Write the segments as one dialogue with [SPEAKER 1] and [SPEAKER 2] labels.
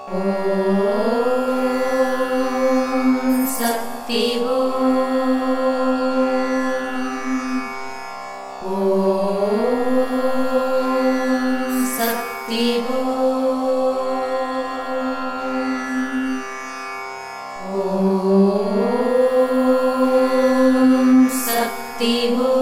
[SPEAKER 1] ॐ शक्ति ॐ शक्ति ॐ शक्ति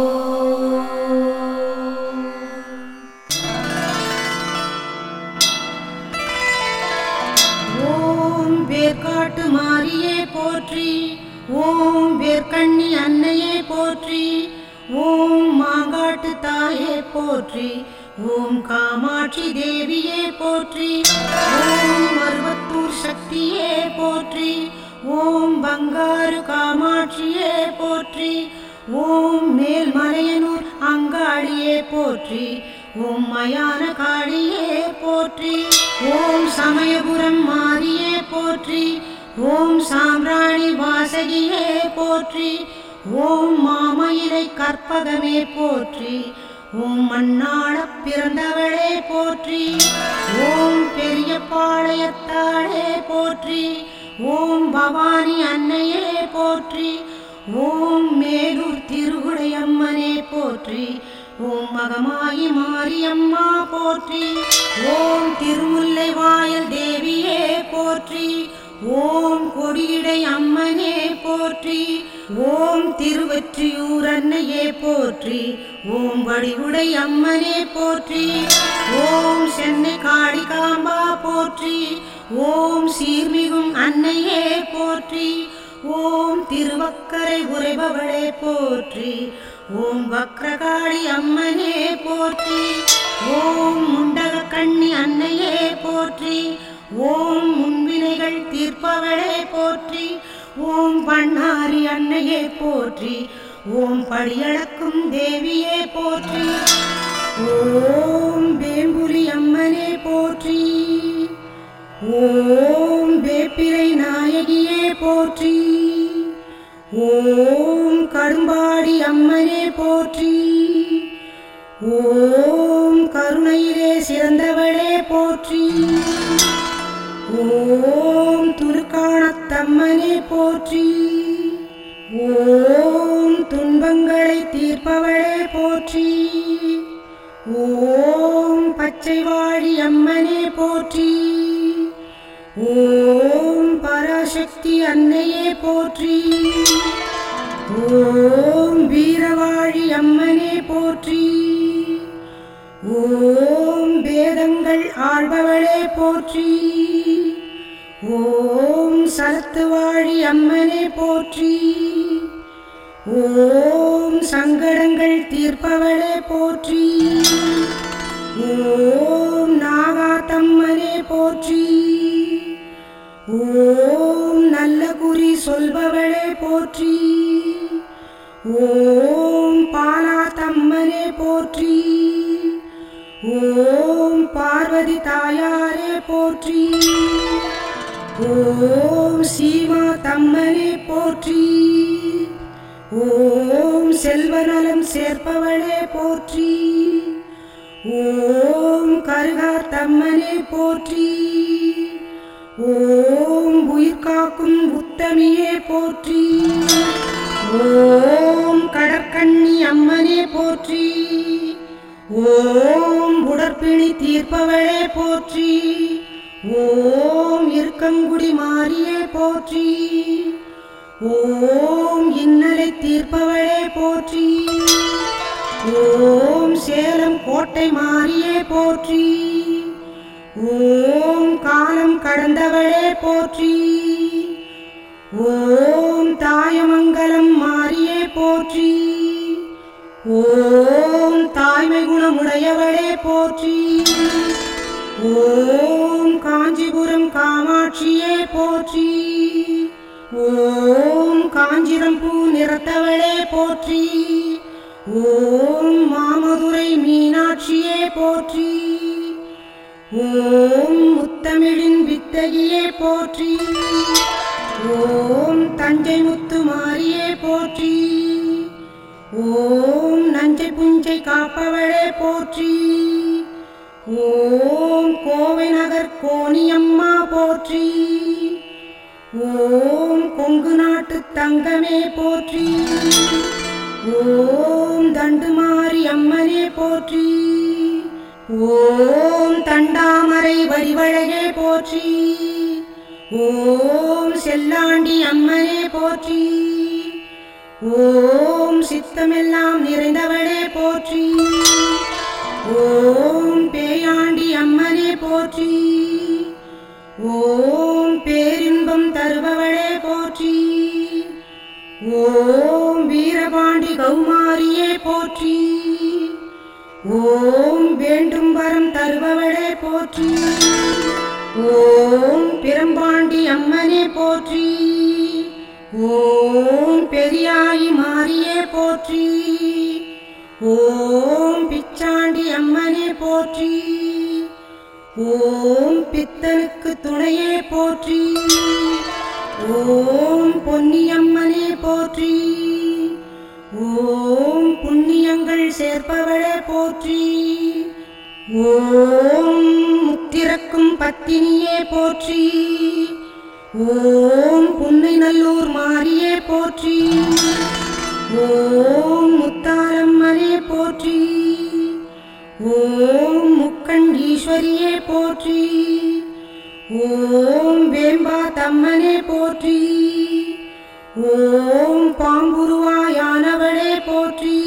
[SPEAKER 2] ஓம் வேர்க்காட்டு மாரியே போற்றி ஓம் வேர்க்கண்ணி அன்னையே போற்றி ஓம் மாங்காட்டு தாயே போற்றி ஓம் காமாட்சி தேவியே போற்றி ஓம் மருவத்தூர் சக்தியே போற்றி ஓம் பங்காரு காமாட்சியே போற்றி ஓம் மேல்மலையனூர் அங்காளியே போற்றி ஓம் மயான காளியே போற்றி ஓம் சமயபுரம் மாரியே போற்றி ஓம் சாம்பிராணி வாசகியே போற்றி ஓம் மாமயிலை கற்பகமே போற்றி ஓம் மண்ணாளப் பிறந்தவளே போற்றி ஓம் பெரிய பாளையத்தாளே போற்றி ஓம் பவானி அன்னையே போற்றி ஓம் மேலூர் திருகுடையம்மனே போற்றி ஓம் மகமாயி மாரியம்மா போற்றி ஓம் திருமுல்லை வாயல் தேவியே போற்றி ஓம் கொடியிடை அம்மனே போற்றி ஓம் திருவெற்றியூர் அன்னையே போற்றி ஓம் வடிவுடை அம்மனே போற்றி ஓம் சென்னை காளிகாம்பா போற்றி ஓம் சீர்மிகும் அன்னையே போற்றி ஓம் திருவக்கரை உரைபவளே போற்றி ஓம் வக்ரகாளி அம்மனே போற்றி ஓம் முண்டக கண்ணி அன்னையே போற்றி ஓம் முன்வினைகள் தீர்ப்பவளே போற்றி ஓம் பண்ணாரி அன்னையே போற்றி ஓம் படியளக்கும் தேவியே போற்றி ஓம் வேம்புலி அம்மனே போற்றி ஓம் வேப்பிலை நாயகியே போற்றி ஓம் கரும்பாடி அம்மனே போற்றி ஓம் கருணையிலே சிறந்தவளே போற்றி ஓம் துருக்காணத்தம்மனே போற்றி ஓம் துன்பங்களை தீர்ப்பவளே போற்றி ஓம் பச்சை வாழி அம்மனே போற்றி ஓம் பராசக்தி அன்னையே போற்றி ஓம் வீரவாழி அம்மனே போற்றி ஓம் வேதங்கள் ஆள்பவளே போற்றி ஓம் சரத்துவாழி அம்மனே போற்றி ஓம் சங்கடங்கள் தீர்ப்பவளே போற்றி ஓம் நாகாத்தம்மனே போற்றி ஓம் நல்ல குறி சொல்பவளே போற்றி ஓம் பாலாத்தம்மனே போற்றி ஓம் பார்வதி தாயாரே போற்றி ஓம் சீமா தம்மனே போற்றி ஓம் செல்வநலம் சேர்ப்பவளே போற்றி ஓம் கருகார் தம்மனே போற்றி ஓம் உயிர் காக்கும் உத்தமியே போற்றி ஓம் கடற்கண்ணி அம்மனே போற்றி ஓம் உடற்பிணி தீர்ப்பவளே போற்றி ஓம் இருக்கங்குடி மாரியே போற்றி ஓம் இன்னலை தீர்ப்பவளே போற்றி ஓம் சேலம் கோட்டை மாரியே போற்றி ஓம் காலம் கடந்தவளே போற்றி ஓம் தாயமங்கலம் மாரியே போற்றி ஓம் தாய்மை குணமுடையவளே போற்றி ஓம் காஞ்சிபுரம் காமாட்சியே போற்றி ஓம் காஞ்சிரம் பூ நிறத்தவளே போற்றி ஓம் மாமதுரை மீனாட்சியே போற்றி ஓம் முத்தமிழின் வித்தகியே போற்றி ஓம் தஞ்சை முத்து மாரியே போற்றி ஓம் நஞ்சை புஞ்சை காப்பவளே போற்றி ஓம் கோவை நகர் கோணியம்மா போற்றி ஓம் கொங்கு நாட்டு தங்கமே போற்றி ஓம் தண்டுமாரி அம்மனே போற்றி ஓம் தண்டாமரை வடிவழகே போற்றி ஓம் செல்லாண்டி அம்மனே போற்றி ஓம் சித்தமெல்லாம் நிறைந்தவளே போற்றி ஓம் பேயாண்டி அம்மனே போற்றி ஓம் பேரின்பம் தருபவளே போற்றி ஓம் வீரபாண்டி கௌமாரியே போற்றி ஓம் வேண்டும் வரம் தருபவளே போற்றி ஓம் பிரம்பாண்டி அம்மனே போற்றி ஓம் பெரியாயி மாரியே போற்றி ஓம் பிச்சாண்டி அம்மனே போற்றி ஓம் பித்தனுக்கு துணையே போற்றி ஓம் பொன்னியம்மனே போற்றி ஓம் புண்ணியங்கள் சேர்ப்பவளே போற்றி ஓம் முத்திறக்கும் பத்தினியே போற்றி ஓம் புன்னை நல்லூர் மாரியே போற்றி ஓம் முத்தாரம்மனே போற்றி ஓம் முக்கண் ஈஸ்வரியே போற்றி ஓம் வேம்பா தம்மனே போற்றி ஓம் பாம்புருவாயானவளே போற்றி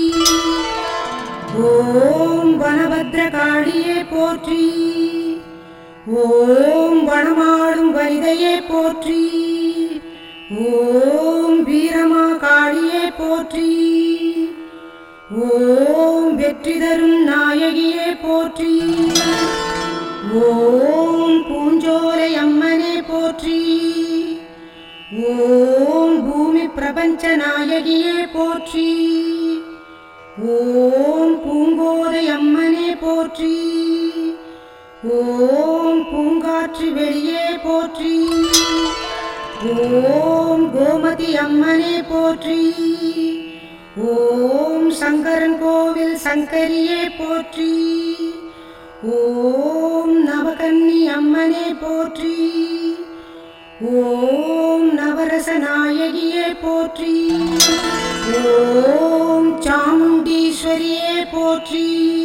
[SPEAKER 2] ஓம் வனபத்ரகாளியே போற்றி ஓம் வனமாடும் வனிதையே போற்றி ஓம் வீரமா காளியே போற்றி ஓம் வெற்றி தரும் நாயகியே போற்றி ஓம் பூஞ்சோலை அம்மனே போற்றி ஓம் பூமி பிரபஞ்ச நாயகியே போற்றி ஓம் பூங்கோதை அம்மனே போற்றி ஓம் பூங்காற்று வெளியே போற்றி ஓம் கோமதி அம்மனே போற்றி ஓம் சங்கரன் கோவில் சங்கரியே போற்றி ஓம் நவகன்னி அம்மனே போற்றி ஓம் நவரச நாயகியே போற்றி ஓம் சாமுண்டீஸ்வரியே போற்றி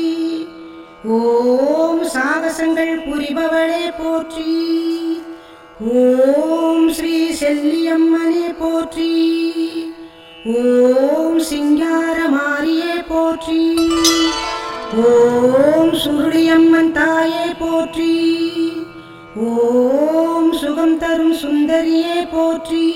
[SPEAKER 2] ஓம் சாகசங்கள் புரிபவளே போற்றி ஓம் ஸ்ரீ செல்லியம்மனே போற்றி ஓம் சிங்கார மாரியே போற்றி ஓம் சுருளியம்மன் தாயே போற்றி ஓம் சுகம் தரும் சுந்தரியே போற்றி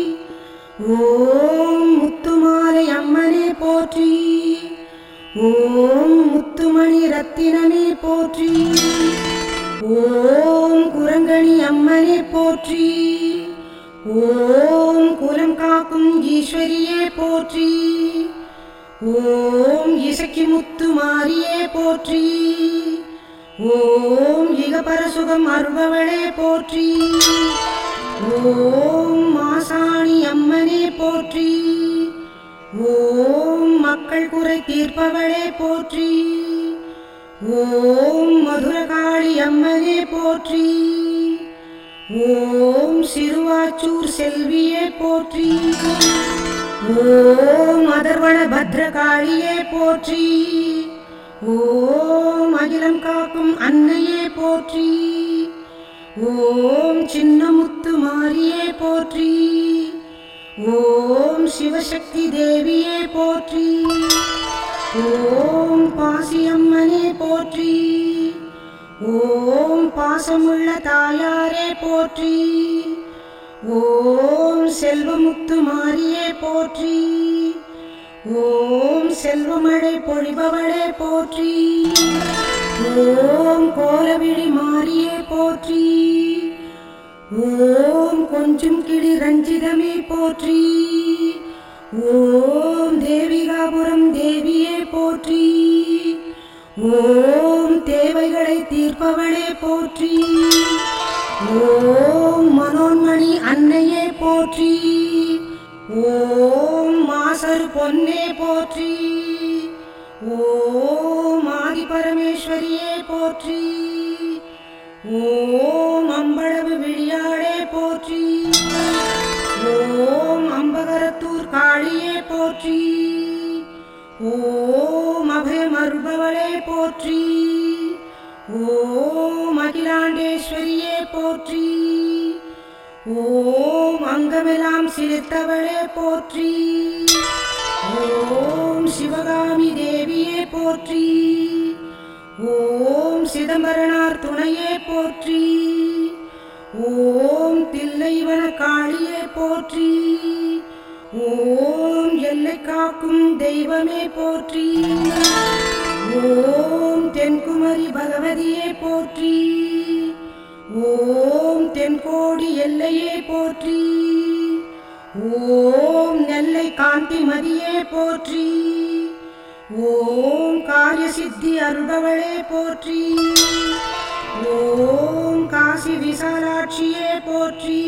[SPEAKER 2] ஓம் முத்துமாலை அம்மனே போற்றி ஓம் முத்துமணி ரத்தினமே போற்றி ஓம் குரங்கணி அம்மனே போற்றி ஓம் குலம் காக்கும் ஈஸ்வரியே போற்றி ஓம் இசக்கி முத்து மாரியே போற்றி ஓம் இகபரசுகம் அருபவளே போற்றி ஓம் மாசாணி அம்மனே போற்றி ஓம் மக்கள் குறை தீர்ப்பவளே போற்றி ஓம் மதுரகாளி அம்மனே போற்றி ஓம் சிறுவாச்சூர் செல்வியே போற்றி ஓம் அதர்வண பத்ரகாளியே போற்றி ஓம் அகிலம் காக்கும் அன்னையே போற்றி ஓம் சின்னமுத்து மாரியே போற்றி ஓம் சிவசக்தி தேவியே போற்றி ஓம் பாசியம்மனே போற்றி ஓம் பாசமுள்ள தாயாரே போற்றி ஓம் செல்வமுத்து மாரியே போற்றி ஓம் செல்வமழை பொழிபவளே போற்றி ஓம் கோலவிழி மாரியே போற்றி ஓம் கொஞ்சம் கிளி ரஞ்சிதமே போற்றி ஓம் தேவிகாபுரம் தேவியே போற்றி ஓம் தேவைகளை தீர்ப்பவளே போற்றி ஓம் மனோன்மணி அன்னையே போற்றி ஓம் மாசரு பொன்னே போற்றி ஓம் ஆதி பரமேஸ்வரியே போற்றி ஓம் அம்பளவு விழியாளே போற்றி ஓம் அபயம் அருள்பவளே போற்றி ஓம் அகிலாண்டேஸ்வரியே போற்றி ஓம் அங்கமெல்லாம் சிலிர்த்தவளே போற்றி ஓம் சிவகாமி தேவியே போற்றி ஓம் சிதம்பரனார் துணையே போற்றி ஓம் தில்லைவன காளியே போற்றி ஓம் எல்லை காக்கும் தெய்வமே போற்றி ஓம் தென்குமரி பகவதியே போற்றி ஓம் தென்கோடி எல்லையே போற்றி ஓம் நெல்லை காந்திமதியே போற்றி ஓம் காரிய சித்தி அருள்பவளே போற்றி ஓம் காசி விசாலாட்சியே போற்றி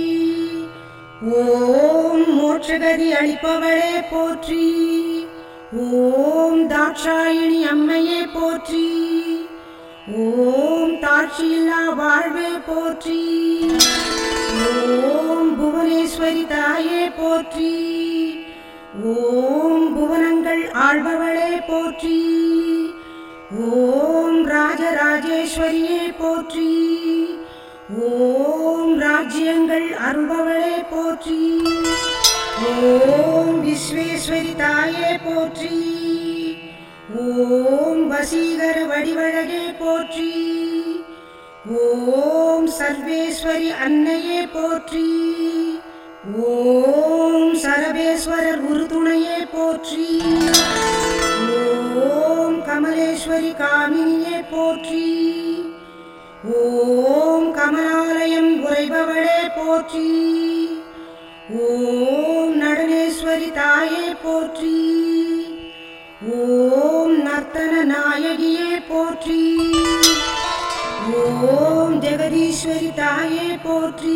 [SPEAKER 2] ஓம் மோட்சகதி அளிப்பவளே போற்றி ஓம் தாட்சாயினி அம்மையே போற்றி ஓம் தாட்சியில்லா வாழ்வே போற்றி ஓம் புவனேஸ்வரி தாயே போற்றி ஓம் புவனங்கள் ஆள்பவளே போற்றி ஓம் ராஜராஜேஸ்வரியே போற்றி ஓம் ராஜ்யங்கள் அருள்பவளே போற்றி ஓம் விஸ்வேஸ்வரி தாயே போற்றி ஓம் வசீகர வடிவழகே போற்றி ஓம் சர்வேஸ்வரி அன்னையே போற்றி ஓம் சரபேஸ்வரர் உறுதுணையே போற்றி ஓம் கமலேஸ்வரி காமினியே போற்றி ஓம் கமலாலயம் உறைபவளே போற்றி ஓம் நடனேஸ்வரி தாயே போற்றி ஓம் நர்த்தன நாயகியே போற்றி ஓம் ஜெகதீஸ்வரி தாயே போற்றி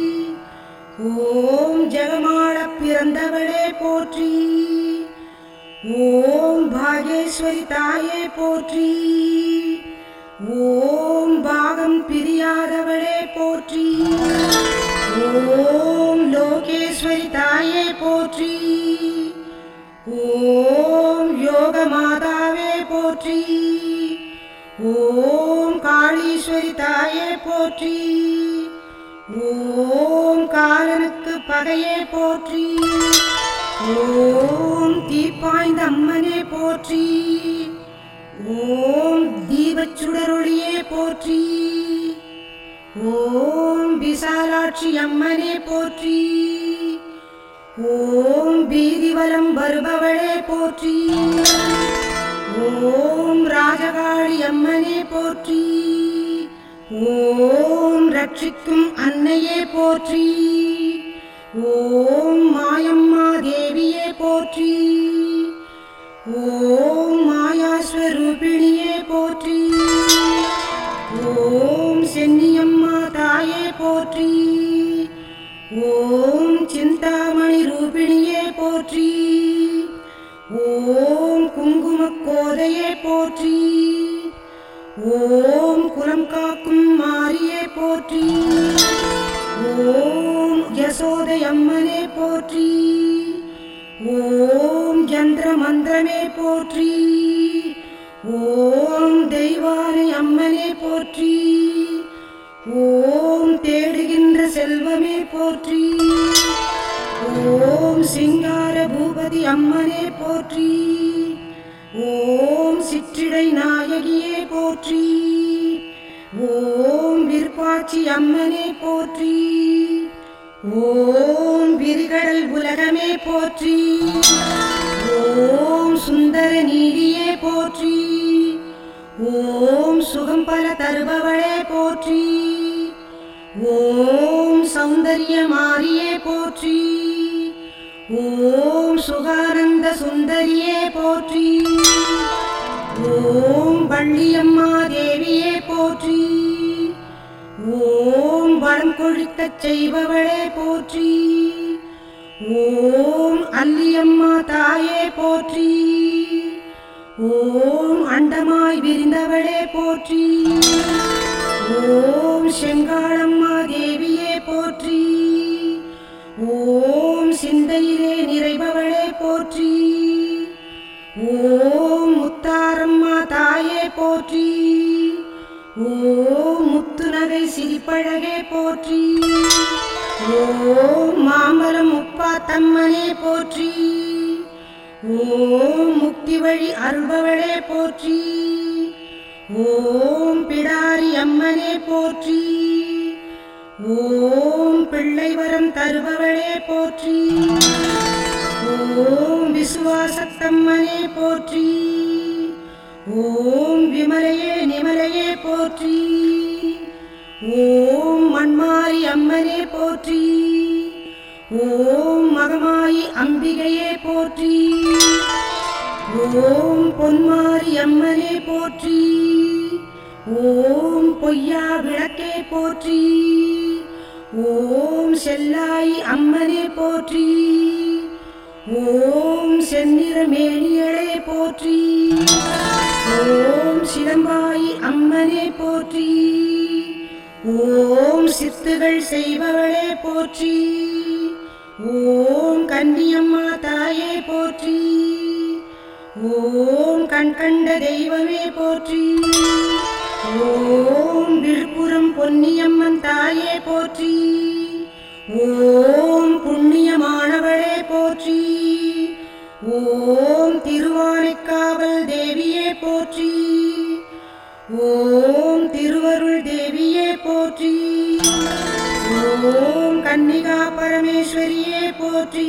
[SPEAKER 2] ஓம் ஜெகமாள பிறந்தவளே போற்றி ஓம் பாகேஸ்வரி தாயே போற்றி ஓம் பாகம் பிரியாதவளே போற்றி ஓம் லோகேஸ்வரி தாயே போற்றி ஓம் யோக மாதாவே போற்றி ஓம் காளீஸ்வரி தாயே போற்றி ஓம் காலனுக்கு பகையே போற்றி ஓம் தீப்பாய்ந்த அம்மனே போற்றி ஓம் தீபச்சுடரொளியே போற்றி ஓம் விசாலாட்சி அம்மனே போற்றி ஓம் பீதிவலம் வருபவளே போற்றி ஓம் ராஜகாளி அம்மனே போற்றி ஓம் ரட்சிக்கும் அன்னையே போற்றி ஓம் மாயம்மா தேவியே போற்றி ஓம் மாயாஸ்வரூபிணியே போற்றி ஓம் சென்னியம்மா தாயே போற்றி ஓம் சிந்தாமணி ரூபிணியே போற்றி ஓம் குங்குமக் கோதையே போற்றி ஓம் குலம் காக்கும் மாரியே போற்றி ஓம் யசோதை அம்மனே போற்றி ஓம் யந்திர மந்திரமே போற்றி ஓம் தெய்வானை அம்மனே போற்றி ஓம் தேடுகின்ற செல்வமே போற்றி ஓம் சிங்கார பூபதி அம்மனே போற்றி ஓம் சிற்றிடை நாயகியே போற்றி ஓம் விருப்பாச்சி அம்மனே போற்றி ஓம் விரிகடல் உலகமே போற்றி ஓம் சுந்தர நீலியே போற்றி ஓம் சுகம் பல தருபவளே போற்றி ஓம் சௌந்தரிய மாரியே போற்றி ஓம் சுகானந்த சுந்தரியே போற்றி ஓம் வள்ளியம்மா தேவியே போற்றி ஓம் வளம் கொழிக்கச் செய்பவளே போற்றி ஓம் அல்லியம்மா தாயே போற்றி ஓம் அண்டமாய் விரிந்தவளே போற்றி ஓம் செங்காளம்மா தேவியே போற்றி ஓம் சிந்தையிலே நிறைபவளே போற்றி ஓம் போற்றி ஓம் முத்துநகை சிரிப்பழகே போற்றி ஓம் மாமரம் முப்பாத்தம்மனே போற்றி ஓம் முக்தி வழி அருள்பவளே போற்றி ஓம் பிடாரி அம்மனே போற்றி ஓம் பிள்ளை வரம் தருபவளே போற்றி ஓம் விசுவாசத்தம்மனே போற்றி ஓம் விமலையே நிமலையே போற்றி ஓம் மண்மாரி அம்மனே போற்றி ஓம் மகமாயி அம்பிகையே போற்றி ஓம் பொன்மாரி அம்மனே போற்றி ஓம் பொய்யா விளக்கே போற்றி ஓம் செல்லாய் அம்மனே போற்றி ஓம் செந்நிற மேனியளே போற்றி ஓம் சிலம்பாயி அம்மனே போற்றி ஓம் சித்துகள் செய்பவளே போற்றி ஓம் கன்னியம்மா தாயே போற்றி ஓம் கண் கண்ட தெய்வமே போற்றி ஓம் விழுப்புரம் பொன்னியம்மன் தாயே போற்றி ஓம் புண்ணியமானவளே போற்றி ஓம் திருவானைக்காவல் தேவியே போற்றி ஓம் திருவருள் தேவியே போற்றி ஓம் கன்னிகா பரமேஸ்வரியே போற்றி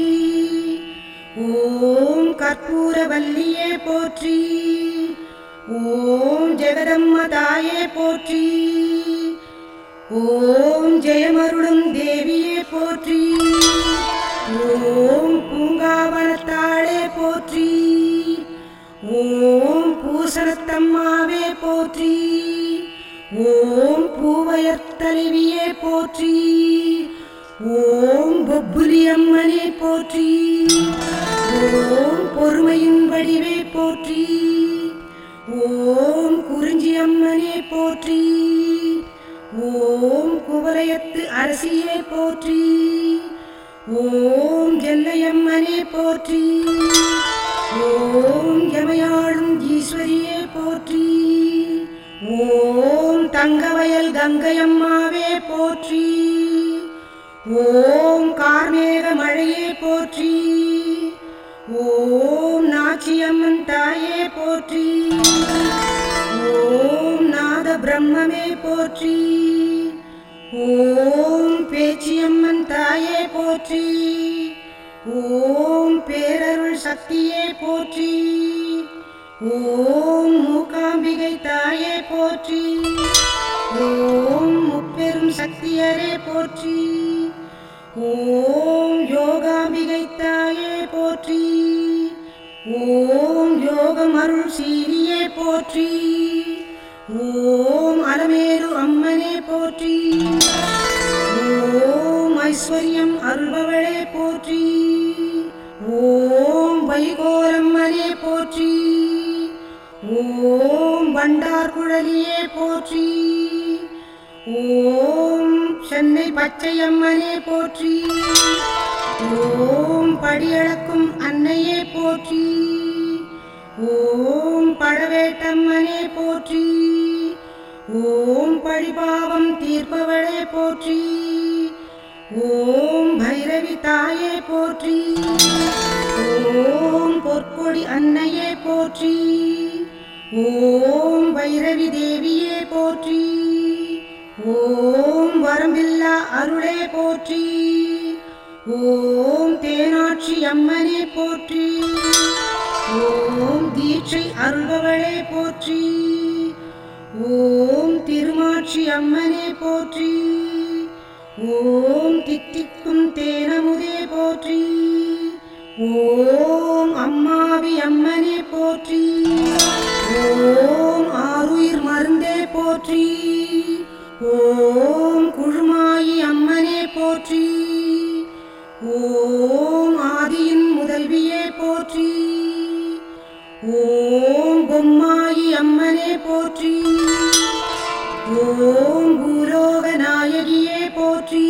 [SPEAKER 2] ஓம் கற்பூரவல்லியே போற்றி ஓம் ஜெகதம்ம தாயே போற்றி ஓம் ஜெயமருளும் தேவியே போற்றி ஓம் பூங்காவனத்தாளே போற்றி ஓம் பூசணத்தம்மாவே போற்றி ஓம் பூவயத்தலைவியே போற்றி ஓம் பொப்புலியம்மனே போற்றி ஓம் பொறுமையின் வடிவே போற்றி ஓம் குறிஞ்சியம்மனே போற்றி ஓம் குவலயத்து அரசியே போற்றி ஓம் ஜெல்லையம்மனே போற்றி ஓம் யமையாளும் ஈஸ்வரியே போற்றி ஓம் தங்கவயல் கங்கையம்மாவே போற்றி ஓம் கார்மேக மழையே போற்றி ஓம் நாச்சியம்மன் தாயே போற்றி ஓம் நாத பிரம்மமே போற்றி ஓம் பேச்சியம்மன் தாயே போற்றி ஓம் பேரருள் சக்தியே போற்றி ஓம் மூகாம்பிகை தாயே போற்றி ஓம் முப்பெரும் சக்தியரே போற்றி ஓம் யோகாம்பிகை தாயே போற்றி ஓம் யோகம் அருள் சீரியே போற்றி ஓம் அலமேரு அம்மனே போற்றி ஓம் ஐஸ்வர்யம் அருள்பவளே போற்றி ஓம் வைகோரம்மனே போற்றி ஓம் பண்டார் குழலியே போற்றி ஓம் சென்னை பச்சையம்மனே போற்றி ஓம் படியளக்கும் அன்னையே போற்றி ஓம் பழவேட்டம்மனே போற்றி ஓம் பழிபாவம் தீர்ப்பவளே போற்றி ஓம் பைரவி தாயே போற்றி ஓம் பொற்கொடி அன்னையே போற்றி ஓம் பைரவி தேவியே போற்றி ஓம் வரம்பில்லா அருளே போற்றி ஓம் தேனாட்சி அம்மனே போற்றி ஓம் தீட்சை அருள்பவளே போற்றி ஓம் திருமாட்சி அம்மனே போற்றி ஓம் தித்திக்கும் தேனமுதே போற்றி ஓம் அம்மாவி அம்மனே போற்றி ஓம் ஆருயிர் மருந்தே போற்றி ஓம் குழுமாயி அம்மனே போற்றி ஓம் ஆதியின் முதல்வியே போற்றி ஓம் பொம்மாயி அம்மனே போற்றி ஓம் பூலோக நாயகியே போற்றி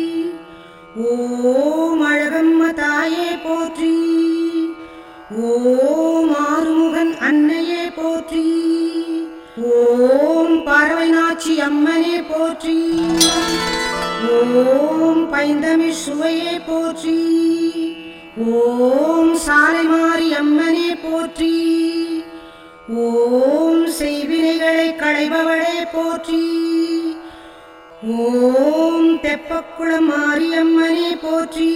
[SPEAKER 2] ஓம் அழகம்ம தாயே போற்றி ஓம் ஆறுமுகன் அன்னையே போற்றி ஓம் பறவைநாச்சி அம்மனே போற்றி ஓம் பைந்தமிழ் சுவையே போற்றி ஓம் சாலைமாரி அம்மனே போற்றி ஓம் செய்வினைகளை களைபவளே போற்றி ஓம் தெப்பக்குளம் மாரியம்மனே போற்றி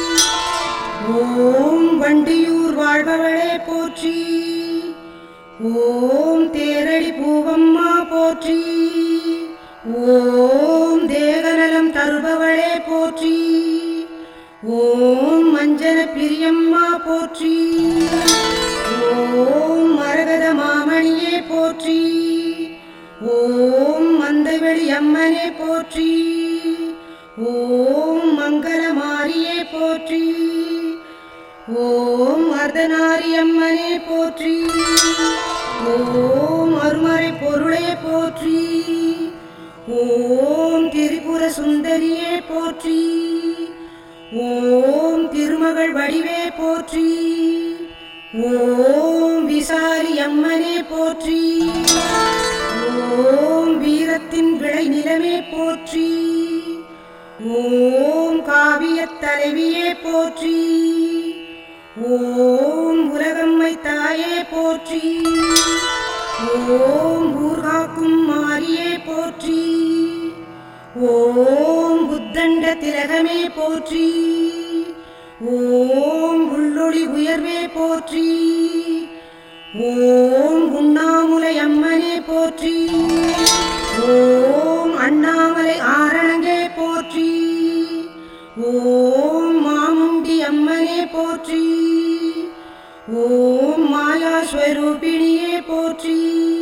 [SPEAKER 2] ஓம் வண்டியூர் வாழ்பவளே போற்றி ஓம் தேரடி பூவம்மா போற்றி ஓம் தேகநலம் தருபவளே போற்றி ஓம் மஞ்சன பிரியம்மா போற்றி ஓம் மரகத மாமணியே போற்றி ஓம் மந்தவெளி அம்மனே போற்றி ஓம் மங்கள மாரியே போற்றி ஓம் அர்த்தநாரி அம்மனே போற்றி ஓம் அருமறை பொருளே போற்றி ஓம் திரிபுர சுந்தரியே போற்றி ஓம் திருமகள் வடிவே போற்றி ஓம் விசாரி அம்மனே போற்றி ஓம் வீரத்தின் விளை நிலமே போற்றி ஓம் காவியத் தலைவியே போற்றி ஓம் உலகம்மை தாயே போற்றி ஓம் ஊர்காக்கும் மாரியே போற்றி ஓம் புத்தண்ட திலகமே போற்றி ஓம் உள்ளொளி உயர்வே போற்றி ஓம் உண்ணாமுலை அம்மனே போற்றி ஓம் அண்ணாமலை ஆரணங்கே போற்றி ஓம் மாமுண்டி அம்மனே போற்றி ஓம் மாயா ஸ்வரூபிணியே போற்றி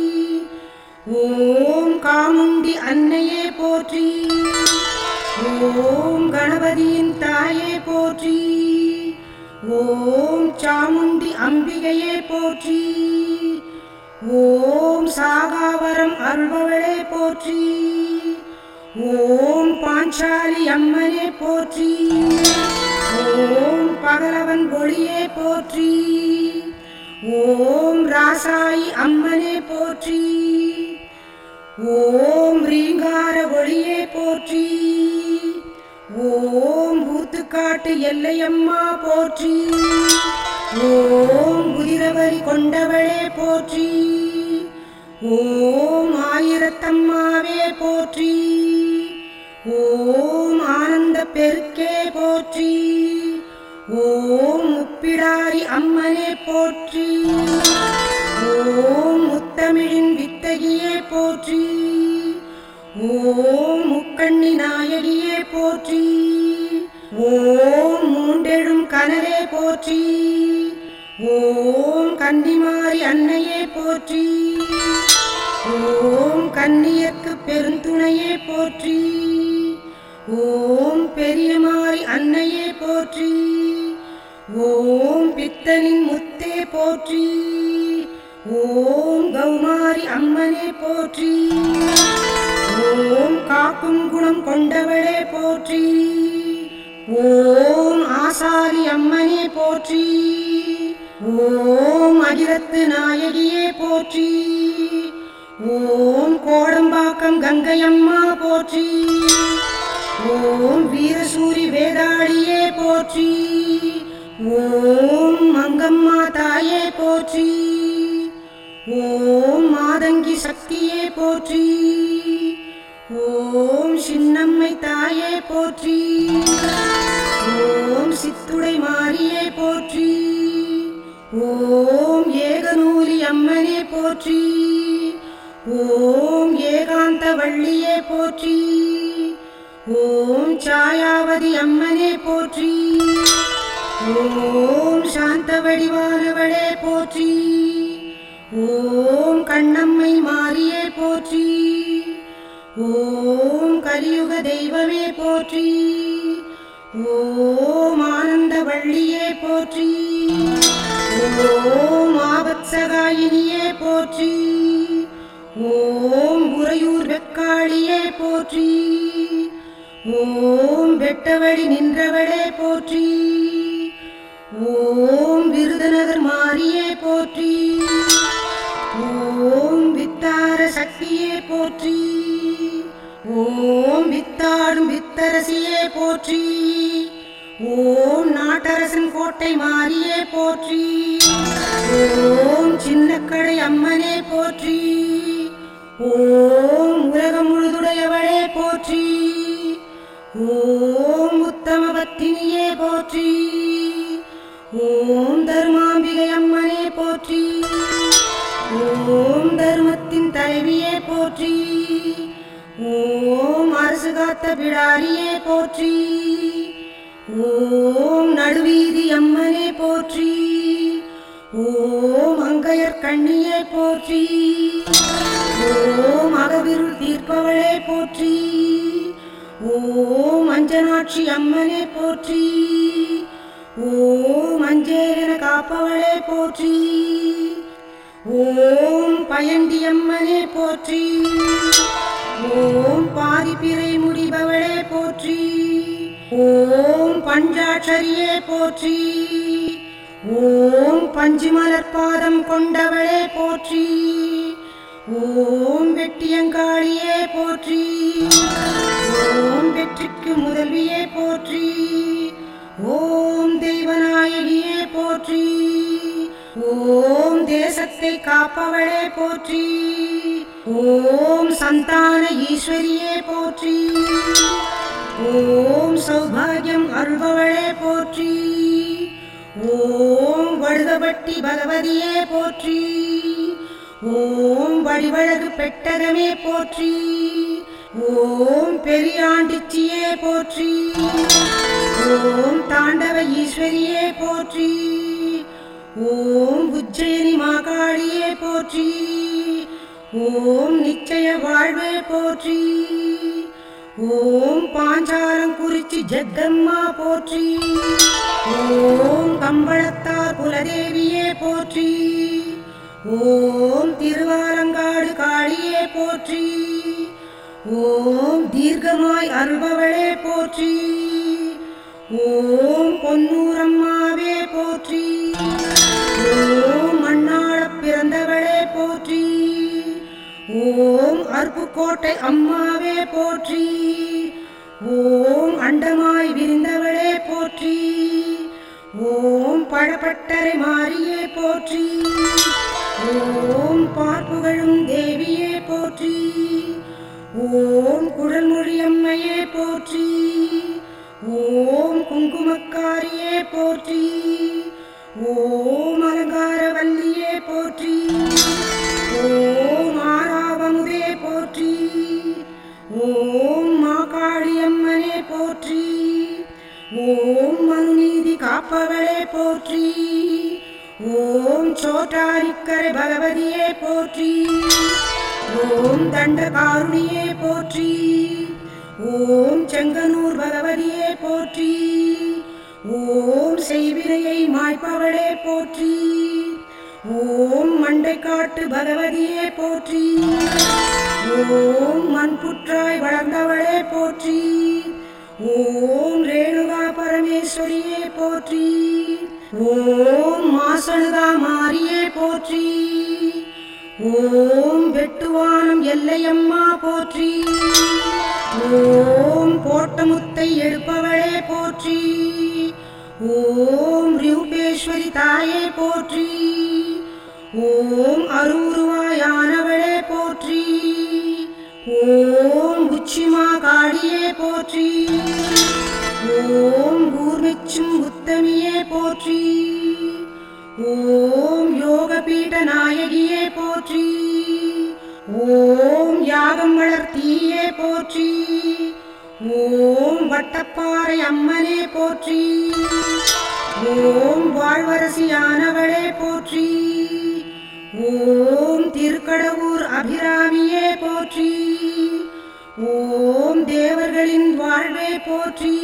[SPEAKER 2] ஓம் காமுண்டி அன்னையே போற்றி ஓம் கணபதியின் தாயே போற்றி ஓம் சாமுண்டி அம்பிகையே போற்றி ஓம் சாகாவரம் அருள்பவளே போற்றி ஓம் பாஞ்சாலி அம்மனே போற்றி ஓம் பகலவன் ஒளியே போற்றி ஓம் ராசாயி அம்மனே போற்றி ஓம் ரீங்கார ஒளியே போற்றி ஓம் ஊத்துக்காட்டு எல்லையம்மா போற்றி ஓம் குதிரவரி கொண்டவளே போற்றி ஓம் ஆயிரத்தம்மாவே போற்றி ஓம் ஆனந்த பெருக்கே போற்றி ஓம் முப்பிடாரி அம்மனே போற்றி ஓம் முத்தமிழின் வித்தகியே போற்றி ஓம் முக்கண்ணி நாயகியே போற்றி ஓம் மூண்டெழும் கனலே போற்றி ஓம் கன்னிமாரி அன்னையே போற்றி ஓம் கன்னியர்க்கு பெருந்துணையே போற்றி ஓம் பெரியமாரி அன்னையே போற்றி ஓம் பித்தனின் முத்தே போற்றி ஓம் கௌமாரி அம்மனே போற்றி ஓம் காக்கும் குணம் கொண்டவளே போற்றி ஓம் ஆசாரி அம்மனே போற்றி ஓம் அகிலத்து நாயகியே போற்றி ஓம் கோடம்பாக்கம் கங்கையம்மா போற்றி ஓம் வீரசூரி வேதாளியே போற்றி ஓம் மங்கம்மா தாயே போற்றி ஓம் மாதங்கி சக்தியே போற்றி ஓம் சின்னம்மை தாயே போற்றி ஓம் சித்துடை மாரியே போற்றி ஓம் ஏகநூலி அம்மனே போற்றி ஓம் ஏகாந்த வள்ளியே போற்றி ஓம் சாயாவதி அம்மனே போற்றி ஓம் சாந்த வடிவானவளே போற்றி ஓம் கண்ணம்மை மாரியே போற்றி ஓம் கலியுக தெய்வமே போற்றி ஓம் ஆனந்த வள்ளியே போற்றி ஓம் ஆபத்சகாயினியே போற்றி ஓம் உறையூர் வெக்காளியே போற்றி ஓம் வெட்டவழி நின்றவளே போற்றி ஓம் விருதுநகர் மாரியே போற்றி ஓம் வித்தார சக்தி சக்தியே போற்றி ஓம் வித்தாடும் வித்தரசியே போற்றி ஓம் நாட்டரசன் கோட்டை மாறியே போற்றி ஓம் சின்னக்கடை அம்மனே போற்றி ஓம் உலகம் முழுதுடையவளே போற்றி ஓம் உத்தம பத்தினியே போற்றி ஓம் தர்மாம்பிகை அம்மனே போற்றி ஓம் தர்மத்தின் தலைவியே போற்றி ஓம் அரசு காத்த பிடாரியே போற்றி ஓம் நடுவீதி அம்மனே போற்றி ஓம் அங்கையர் கண்ணியே போற்றி ஓம் அகவிருள் தீர்ப்பவளே போற்றி ஓம் அஞ்சனாட்சி அம்மனே போற்றி ஓம் அஞ்சேரன காப்பவளே போற்றி ஓம் பயண்டி அம்மனே போற்றி ஓம் பாதிப்பிறை முடிபவளே போற்றி ஓம் பஞ்சாட்சரியே போற்றி ஓம் பஞ்சுமலர் பாதம் கொண்டவளே போற்றி ஓம் வெட்டியங்காளியே போற்றி ஓம் வெற்றிக்கு முதல்வியே போற்றி ஓம் தெய்வநாயகியே போற்றி ஓம் தேசத்தை காப்பவளே போற்றி ஓம் சந்தான ஈஸ்வரியே போற்றி ஓம் சௌபாகியம் அருள்பவளே போற்றி ஓம் வடுதபட்டி பகவதியே போற்றி ஓம் வடிவழகு பெட்டகமே போற்றி ஓம் பெரியாண்டிச்சியே போற்றி ஓம் தாண்டவ ஈஸ்வரியே போற்றி ஓம் உஜ்ஜயினி மாகாளியே போற்றி ஓம் நிச்சய வாழ்வே போற்றி ஓம் பாஞ்சாலங்குறிச்சி ஜெகம்மா போற்றி ஓம் கம்பளத்தார் குலதேவியே போற்றி ஓம் திருவாலங்காடு காளியே போற்றி ஓம் தீர்க்கமாய் அருள்பவளே போற்றி ஓம் பொன்னூரம்மாவே போற்றி ஓம் மண்ணாளப் பிறந்தவளே போற்றி ஓம் அருப்புக்கோட்டை அம்மாவே போற்றி ஓம் அண்டமாய் விரிந்தவளே போற்றி ஓம் பழப்பட்டறை மாறியே போற்றி ஓம் பார்ப்புகழும் தேவியே போற்றி ஓம் குழல்மொழி அம்மையே போற்றி ஓம் குங்குமக்காரியே போற்றி ஓம் அலங்காரவல்லியே போற்றி ஓம் ஆராவமுதே போற்றி ஓம் மாகாளியம்மனே போற்றி ஓம் மனுநீதி காப்பவளே போற்றி ஓம் சோட்டாரிக்கரை பகவதியே போற்றி ஓம் தண்டகாருணியே போற்றி ஓம் செங்கனூர் பகவதியே போற்றி ஓம் செய்வினையை மாய்ப்பவளே போற்றி ஓம் மண்டைக்காட்டு பகவதியே போற்றி ஓம் மண்புற்றாய் வளர்ந்தவளே போற்றி ஓம் ரேணுகா பரமேஸ்வரியே போற்றி ஓம் மாசணுகா மாரியே போற்றி ஓம் வெட்டுவானம் எல்லையம்மா போற்றி ஓம் போட்டமுத்தை எடுப்பவளே போற்றி ஓம் ரூபேஸ்வரி தாயே போற்றி ஓம் அருவுருவாயானவளே போற்றி ஓம் உச்சிமா காளியே போற்றி ஓம் ஊர்மிச்சும் உத்தமியே போற்றி ஓம் யோகபீட நாயகியே போற்றி ஓம் யாகம் வளர்த்தீயே போற்றி ஓம் வட்டப்பாறை அம்மனே போற்றி ஓம் வாழ்வரசியானவளே போற்றி ஓம் திருக்கடவூர் அபிராமியே போற்றி ஓம் தேவர்களின் வாழ்வே போற்றி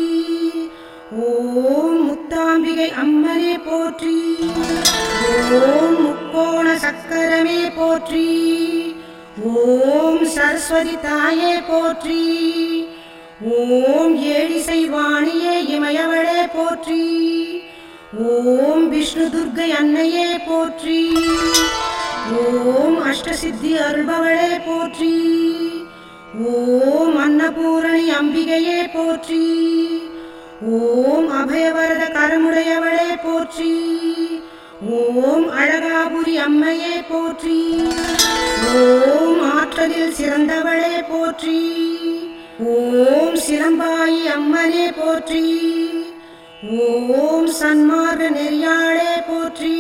[SPEAKER 2] ஓம் முத்தாம்பிகை அம்மனே போற்றி ஓம் முக்கோண சக்கரமே போற்றி ஓம் சரஸ்வதி தாயே போற்றி ஓம் ஏழிசை வாணியே இமயவளே போற்றி ஓம் விஷ்ணு துர்க்கை அன்னையே போற்றி ஓம் அஷ்டசித்தி அருள்பவளே போற்றி ஓம் அன்னபூரணி அம்பிகையே போற்றி ஓம் அபயவரத கரமுடையவளே போற்றி ஓம் அழகாபுரி அம்மையே போற்றி ஓம் ஆற்றலில் சிறந்தவளே போற்றி ஓம் சிலம்பாயி அம்மனே போற்றி ஓம் சன்மார்க்க நெறியாளே போற்றி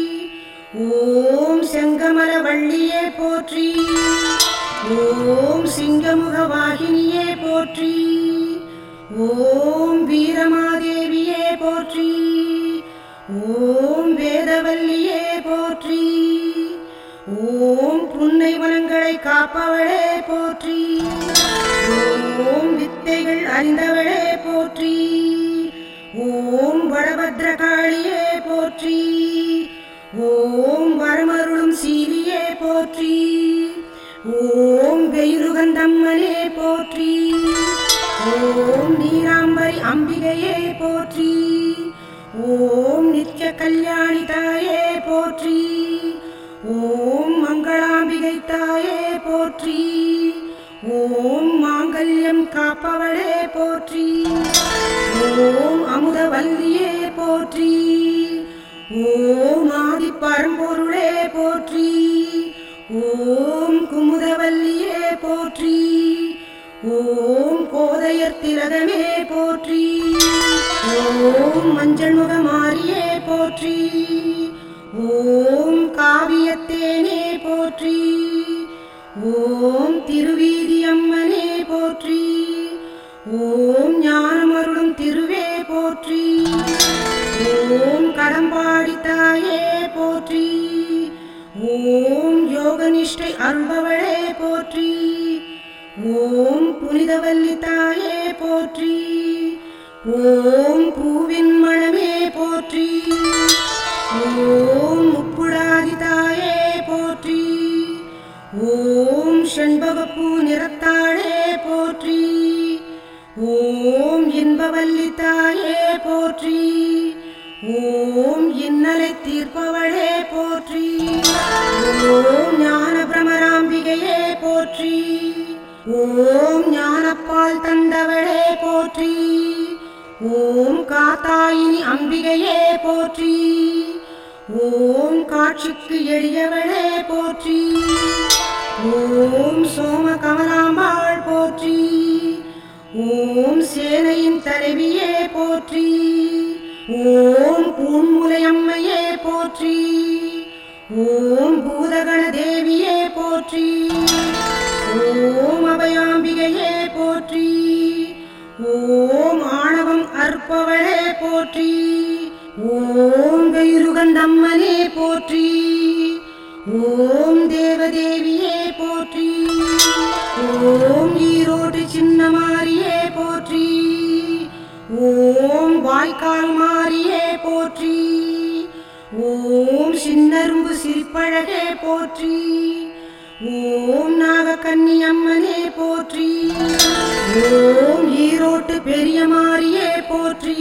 [SPEAKER 2] ஓம் செங்கமல வள்ளியே போற்றி ஓம் சிங்கமுக வாகினியே போற்றி ஓம் வீரமாதேவியே போற்றி ஓம் வேதவல்லியே போற்றி ஓம் புன்னை வனங்களை காப்பவளே போற்றி ஓம் வித்தைகள் அறிந்தவளே போற்றி ஓம் வடபத்ரகாளியே போற்றி ஓம் வரமருளும் சீலியே போற்றி ஓம் வெயிலுகந்தம்மனே போற்றி ஓம் நீராம்பரி அம்பிகையே போற்றி ஓம் நித்ய கல்யாணி தாயே போற்றி ஓம் மங்களாம்பிகை தாயே போற்றி ஓம் மாங்கல்யம் காப்பவளே போற்றி ஓம் அமுதவல்லியே போற்றி ஓம் ஆதி பரம்பொருளே போற்றி ஓம் குமுதவல்லியே போற்றி ஓம் கோதையர் திலகமே போற்றி ஓம் மஞ்சள் முகமாரியே போற்றி ஓம் காவியத்தேனே போற்றி ஓம் திருவீதி அம்மனே போற்றி ஓம் ஞானமருளும் திருவே போற்றி ஓம் கடம்பாடி தாயே போற்றி ஓம் யோகனிஷ்டை அருள்பவளே போற்றி ஓம் புனிதவல்லி தாயே போற்றி ஓம் பூவின் மணமே போற்றி ஓம் முப்புடாதி தாயே போற்றி ஓம் செண்பகப்பூ நிறத்தாளே போற்றி ஓம் இன்பவல்லி தாயே போற்றி ஓம் இன்னலை தீர்ப்பவளே போற்றி ஓம் ஞான பிரமராம்பிகையே போற்றி ஓம் ஞானப்பால் தந்தவளே போற்றி ஓம் காத்தாயினி அம்பிகையே போற்றி ஓம் காட்சிக்கு எளியவளே போற்றி ஓம் சோம கமலாம்பாள் போற்றி ஓம் சேனையின் தலைவியே போற்றி ஓம் பூன்முலையம்மையே போற்றி ஓம் பூதகண தேவியே போற்றி ஓம் அபயாம்பிகையே போற்றி ஓம் ஆணவம் அற்பவளே போற்றி ஓம் கைருகந்தம்மனே போற்றி ஓம் தேவதேவியே போற்றி ஓம் ஈரோடு சின்னமாரியே போற்றி ஓம் வாய்க்கால் மாரியே போற்றி ஓம் சின்னரும்பு சிரிப்பழகே போற்றி ஓம் நாகக்கன்னியம்மனே போற்றி ஓம் ஈரோட்டு பெரிய மாரியே போற்றி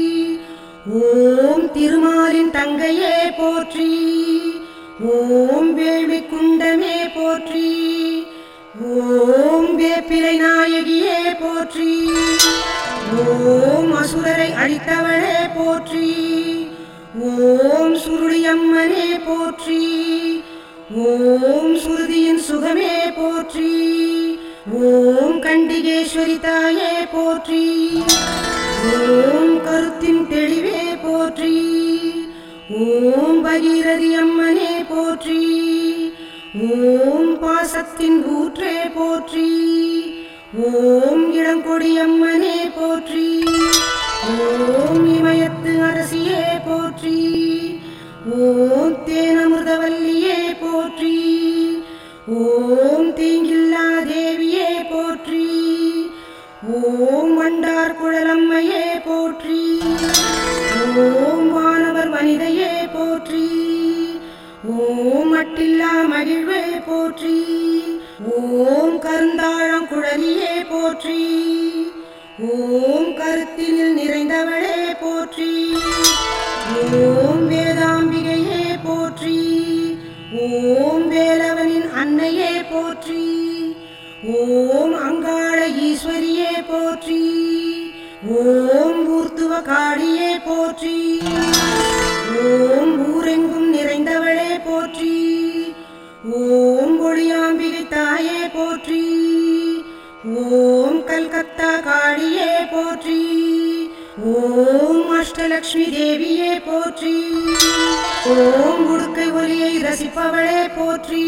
[SPEAKER 2] ஓம் திருமாலின் தங்கையே போற்றி ஓம் வேள்வி குண்டமே போற்றி ஓம் வேப்பிலை நாயகியே போற்றி ஓம் அசுரரை அழித்தவளே போற்றி ஓம் சுருளியம்மனே போற்றி ஓம் சுருதியின் சுகமே போற்றி ஓம் கண்டிகேஸ்வரி தாயே போற்றி ஓம் கருத்தின் தெளிவே போற்றி ஓம் பகீரதி அம்மனே போற்றி ஓம் பாசத்தின் ஊற்றே போற்றி ஓம் இளங்கொடி அம்மனே போற்றி ஓம் இமயத்து அரசியே போற்றி ஓம் தேனமிர்தவல்லியே போற்றி ஓம் தீங்கில்லா தேவியே போற்றி ஓம் வண்டார் குழலம்மையே போற்றி ஓம் வானவர் வனிதையே போற்றி ஓம் மட்டில்லா மகிழ்வே போற்றி ஓம் கருந்தாழம் குழலியே போற்றி ஓம் கருத்தினில் நிறைந்தவளே போற்றி ஓம் வேதாம்பிகையே போற்றி ஓம் வேலவனின் அன்னையே போற்றி ஓம் அங்காள ஈஸ்வரியே போற்றி ஓம் ஊர்த்துவ காளியே போற்றி ஓம் ஊரெங்கும் நிறைந்தவளே போற்றி ஓம் ஒளியாம்பிகை தாயே போற்றி ஓம் கல்கத்தா காளியே போற்றி ஓம் அஷ்டலக்ஷ்மி தேவியே போற்றி ஓம் உடுக்கை ஒலியை ரசிப்பவளே போற்றி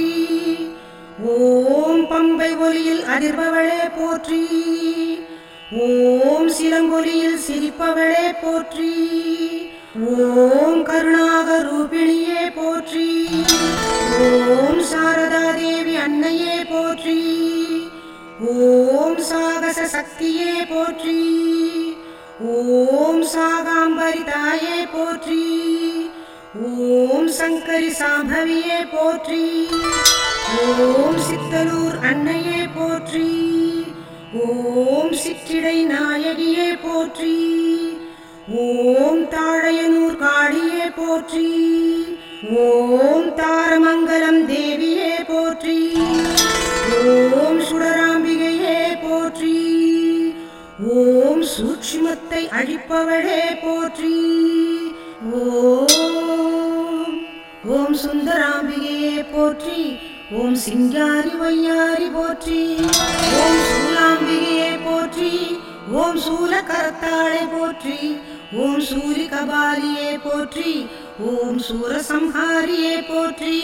[SPEAKER 2] ஓம் பம்பை ஒலியில் அதிர்பவளே போற்றி ஓம் சிலங்கொலியில் சிரிப்பவளே போற்றி ஓம் கருணாக ரூபிணியே போற்றி ஓம் சாரதா தேவி அன்னையே போற்றி ஓம் சாகச சக்தியே போற்றி ஓம் சாகாம்பரி தாயே போற்றி ஓம் சங்கரி சாம்பவியே போற்றி ஓம் சித்தலூர் அன்னையே போற்றி ஓம் சிற்றிடை நாயகியே போற்றி ஓம் தாழையனூர் காளியே போற்றி ஓம் தாரமங்கலம் தேவியே போற்றி ஓம் சுடராம்பிகையே போற்றி ஓம் சூட்சுமத்தை அழிப்பவளே போற்றி ஓம் ஓம் சுந்தராம்பிகையே போற்றி ஓம் சிங்காரி வையாரி போற்றி ஓம் சூலாம்பிகையே போற்றி ஓம் சூல கரத்தாளை போற்றி ஓம் சூரி கபாலியே போற்றி ஓம் சூரசம்ஹாரியே போற்றி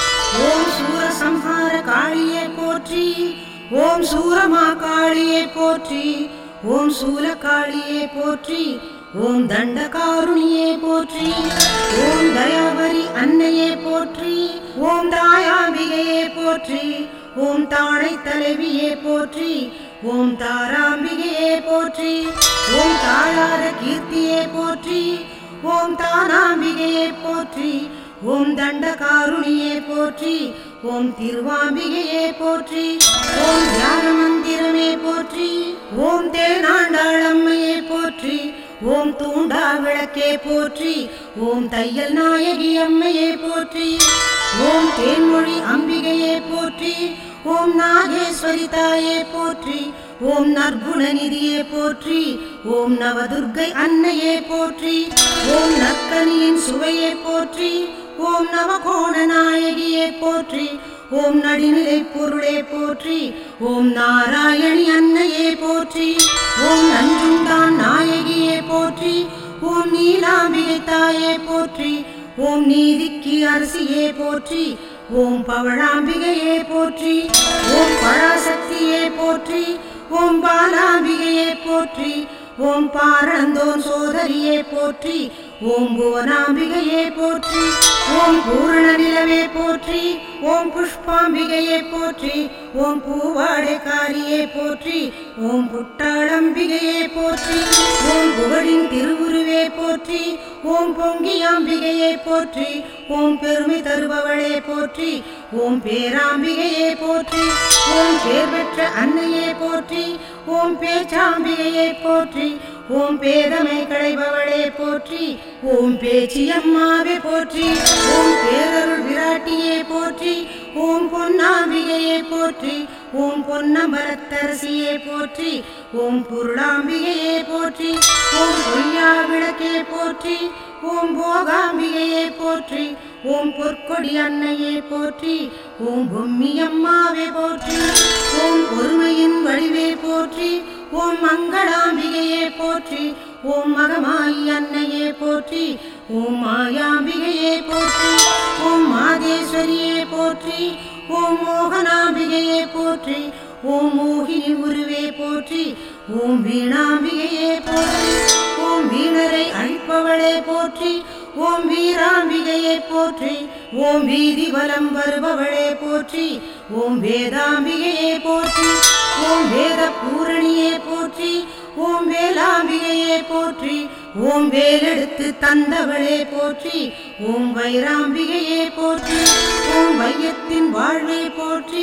[SPEAKER 2] ஓம் சூரசம்ஹார காளியே போற்றி ஓம் சூரமா காளியே போற்றி ஓம் சூலகாளியே போற்றி ஓம் தண்டகாருணியே போற்றி ஓம் தயாபரி அன்னையே போற்றி ஓம் தாயாம்பிகையே போற்றி ஓம் தாழை தலைவியே போற்றி ஓம் தாராம்பிகையே போற்றி ஓம் தாழாத கீர்த்தியே போற்றி ஓம் தானாம்பிகையே போற்றி ஓம் தண்டகாருணியே போற்றி ஓம் திருவாம்பிகையே போற்றி ஓம் தியான மந்திரமே போற்றி ஓம் தேனாண்டாளம்மையே போற்றி ஓம் தூண்டா விளக்கே போற்றி ஓம் தையல் நாயகி அம்மையே போற்றி ஓம் தேன்மொழி அம்பிகையே போற்றி ஓம் நாகேஸ்வரி தாயே போற்றி ஓம் நற்குணநிதியே போற்றி ஓம் நவதுர்க்கை அன்னையே போற்றி ஓம் நற்கனியின் சுவையே போற்றி ஓம் நவகோண நாயகியே போற்றி ஓம் நடுநிலை பொருளே போற்றி ஓம் நாராயணி அன்னையே போற்றி ஓம் நஞ்சுண்டான் நாயகியே போற்றி ஓம் நீலாம்பிகை தாயே போற்றி ஓம் நீதிக்கு அரசியே போற்றி ஓம் பவழாம்பிகையே போற்றி ஓம் பராசக்தியே போற்றி ஓம் பாலாம்பிகையே போற்றி ஓம் பாரந்தோன் சோதரியே போற்றி ஓம் புவனாம்பிகையே போற்றி ஓம் பூரண நிலவே போற்றி ஓம் புஷ்பாம்பிகையே போற்றி ஓம் பூவாடைக்காரியே போற்றி ஓம் புட்டாளம்பிகையே போற்றி ஓம் புகழின் திருவுருவே போற்றி ஓம் பொங்கியாம்பிகையே போற்றி ஓம் பெருமை தருபவளே போற்றி ஓம் பேராம்பிகையே போற்றி ஓம் பேர் பெற்ற அன்னையே போற்றி ஓம் பேச்சாம்பிகையே போற்றி ஓம் பேதமை களைபவளே போற்றி ஓம் பேச்சியம்மாவே போற்றி ஓம் பேரருள் விராட்டியே போற்றி ஓம் பொன்னாம்பிகையே போற்றி ஓம் பொன்னமரத்தரசியே போற்றி ஓம் புருளாம்பிகையே போற்றி ஓம் பொய்யா விளக்கே போற்றி ஓம் போகாம்பிகையே போற்றி ஓம் பொற்கொடி அன்னையே போற்றி ஓம் பொம்மியம்மாவே போற்றி ஓம் பொறுமையின் வடிவே போற்றி ஓம் மங்களாம்பிகையே போற்றி ஓம் மகமாயி அன்னையே போற்றி ஓம் மாயாம்பிகையே போற்றி ஓம் மாதேஸ்வரியே போற்றி ஓம் மோகனாம்பிகையே போற்றி ஓம் மோகினி உருவே போற்றி ஓம் வீணாம்பிகையே போற்றி ஓம் வீணரை அழிப்பவளே போற்றி ஓம் வீராம்பிகையே போற்றி ஓம் வீதி வலம் வருபவளே போற்றி ஓம் வேதாம்பிகையே போற்றி ஓம் வேத பூரணியே போற்றி ஓம் வேலாம்பிகையே போற்றி ஓம் வேலெடுத்து தந்தவளே போற்றி ஓம் வைராம்பிகையே போற்றி ஓம் வையத்தின் வாழ்வே போற்றி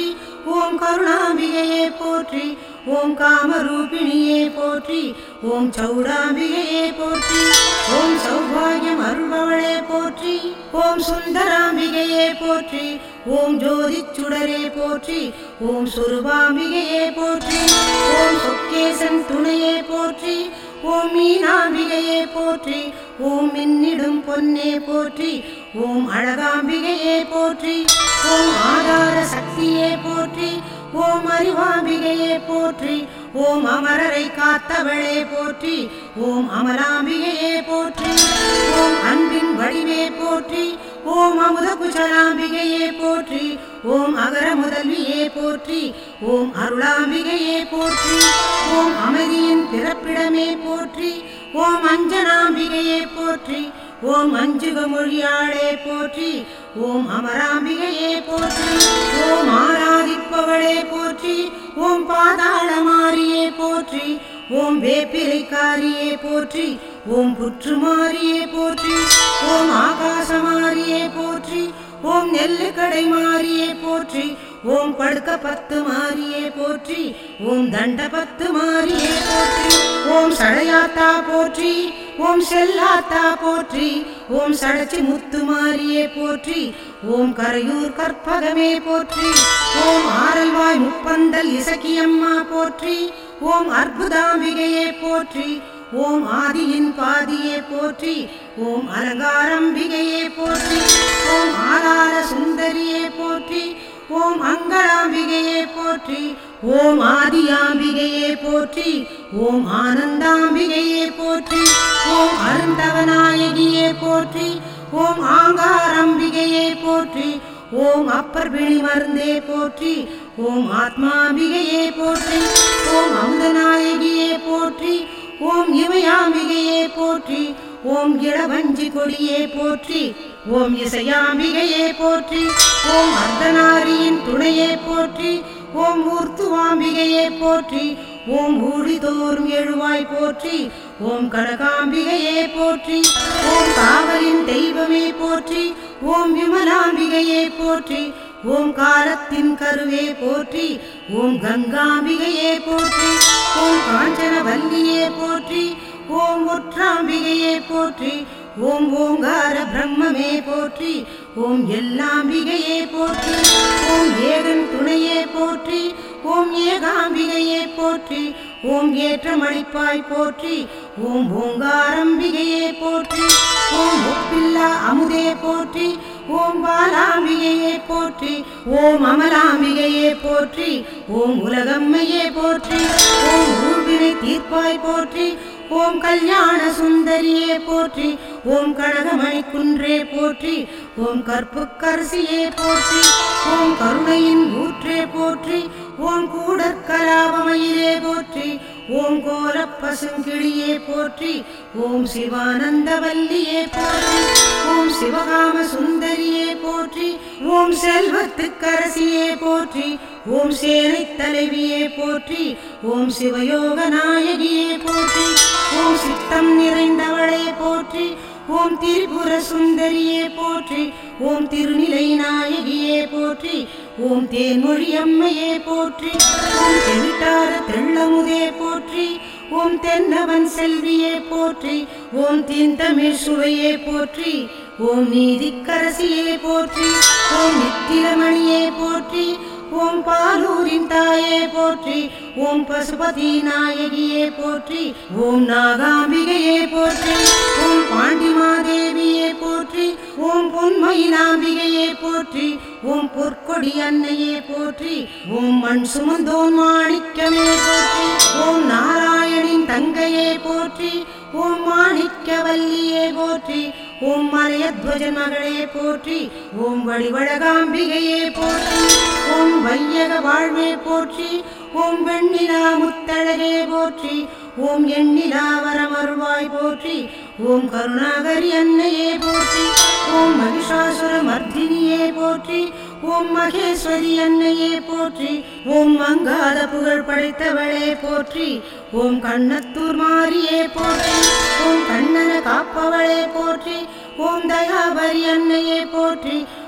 [SPEAKER 2] ஓம் கருணாம்பிகையே போற்றி ஓம் காமரூபிணியே போற்றி ஓம் சௌடாம்பிகையே போற்றி ஓம் சௌபாகியம் அருள்பவளே போற்றி ஓம் சுந்தராம்பிகையே போற்றி ஓம் ஜோதிச் சுடரே போற்றி ஓம் சுருபாம்பிகையே போற்றி ஓம் சொக்கேசன் துணையே போற்றி ஓம் மீனாம்பிகையே போற்றி ஓம் மின்னிடும் பொன்னே போற்றி ஓம் அழகாம்பிகையே போற்றி ஓம் ஆதார சக்தியே போற்றி ஓம் அறிவாம்பிகையே போற்றி ஓம் அமரரை காத்தவளே போற்றி ஓம் அமலாம்பிகையே போற்றி ஓம் அன்பின் வடிவே போற்றி ஓம் அமுத குச்சலாம்பிகையே போற்றி ஓம் அகர முதல்வியே போற்றி ஓம் அருளாம்பிகையே போற்றி ஓம் அமைதியின் பிறப்பிடமே போற்றி ஓம் அஞ்சனாம்பிகையே போற்றி ஓம் அஞ்சுக மொழியாளே போற்றி ஓம் அமராம்பிகையே போற்றி ஓம் ஆராதிப்பவளே போற்றி ஓம் பாதாள மாரியே போற்றி ஓம் வேப்பிலைக்காரியே போற்றி ஓம் புற்றுமாரியே போற்றி ஓம் ஆகாசமாரியே போற்றி ஓம் நெல்லுக்கடை மாரியே போற்றி ஓம் படுக்க பத்து மாரியே போற்றி ஓம் தண்ட பத்து மாரியே போற்றி ஓம் சடையாத்தா போற்றி ஓம் செல்லாத்தா போற்றி ஓம் சடச்சி முத்து மாரியே போற்றி ஓம் கரையூர் கற்பகமே போற்றி ஓம் ஆரல்வாய் முப்பந்தல் இசக்கியம்மா போற்றி ஓம் அற்புதாம்பிகையே போற்றி ஓம் ஆதியின் பாதியே போற்றி ஓம் அலங்காரம்பிகையே போற்றி ஓம் ஆதார சுந்தரியே போற்றி ஓம் அங்களாம்பிகையே போற்றி ஓம் ஆதியாம்பிகையே போற்றி ஓம் ஆனந்தாம்பிகையே போற்றி ஓம் அருந்தவநாயகியே போற்றி ஓம் ஆங்காரம்பிகையே போற்றி ஓம் அப்பர் பிணி மருந்தே போற்றி ஓம் ஆத்மாம்பிகையே போற்றி ஓம் அமுதநாயகியே போற்றி ஓம் இமயாம்பிகையே போற்றி ஓம் இளவஞ்சி கொடியே போற்றி ஓம் இசையாம்பிகையே போற்றி ஓம் அர்த்தநாரியின் துணையே போற்றி ஓம் ஊர்த்துவாம்பிகையே போற்றி ஓம் ஊழிதோறும் எழுவாய் போற்றி ஓம் கனகாம்பிகையே போற்றி ஓம் காவலின் தெய்வமே போற்றி ஓம் விமலாம்பிகையே போற்றி ஓம் காலத்தின் கருவே போற்றி ஓம் கங்காம்பிகையே போற்றி ஓம் காஞ்சனவல்லியே போற்றி ஓம் ஒற்றாம்பிகையே போற்றி ஓம் ஓங்கார பிரம்மமே போற்றி ஓம் எல்லாம்பிகையே போற்றி ஓம் ஏகன் துணையே போற்றி ஓம் ஏகாம்பிகையே போற்றி ஓம் ஏற்றமளிப்பாய் போற்றி ஓம் ஓங்காரம்பிகையே போற்றி ஓம் ஒப்பில்லா அமுதே போற்றி ஓம் பாலாம்பிகையே போற்றி ஓம் அமலாம்பிகையே போற்றி ஓம் உலகம்மையே போற்றி ஓம் ஊழ்வினை தீர்ப்பாய் போற்றி ஓம் கல்யாண சுந்தரியே போற்றி ஓம் கனகமணி குன்றே போற்றி ஓம் கற்புக்கரசியே போற்றி ஓம் கருணையின் ஊற்றே போற்றி ஓம் கூடற்கலாபமயிலே போற்றி ஓம் கோல பசுங்கிளியே போற்றி ஓம் சிவானந்தவல்லியே போற்றி ஓம் சிவகாம சுந்தரியே போற்றி ஓம் செல்வத்துக்கரசியே போற்றி ஓம் சேனை தலைவியே போற்றி ஓம் சிவயோக நாயகியே போற்றி ஓம் சித்தம் நிறைந்தவளே போற்றி ஓம் திரிபுர சுந்தரியே போற்றி ஓம் திருநிலை நாயகியே போற்றி ஓம் தேன்மொழி அம்மையே போற்றி ஓம் தெவிட்டார தெள்ளமுதே போற்றி ஓம் தென்னவன் செல்வியே போற்றி ஓம் தீந்தமிழ் சுவையே போற்றி ஓம் நீதிக்கரசியே போற்றி ஓம் நித்திரமணியே போற்றி ஓம் பாலூரின் தாயே போற்றி ஓம் பசுபதி நாயகியே போற்றி ஓம் நாகாம்பிகையே போற்றி ஓம் பாண்டிமாதேவியே போற்றி ஓம் பொன்மயிலாம்பிகையே போற்றி ஓம் பொற்கொடி அன்னையே போற்றி ஓம் மண் சுமந்தோன் மாணிக்கமே போற்றி ஓம் நாராயணின் தங்கையே போற்றி ஓம் மாணிக்கவல்லியே போற்றி ஓம் மலையத்வஜன் மகளே போற்றி ஓம் வடிவழகாம்பிகையே போற்றி ஓம் வையக வாழ்வே போற்றி ஓம் வெண்ணிலா முத்தழகே போற்றி ஓம் எண்ணிலா வரமருவாய் போற்றி ஓம் கருணாகரி அன்னையே போற்றி ஓம் மகிஷாசுர மர்தினியே போற்றி ஓம் மகேஸ்வரி அன்னையே போற்றி ஓம் மங்காத புகழ் படைத்தவளே போற்றி ஓம் கண்ணத்தூர் மாரியே போற்றி ஓம் கண்ணன காப்பவளே போற்றி ஓம் தயாபரி அன்னையே போற்றி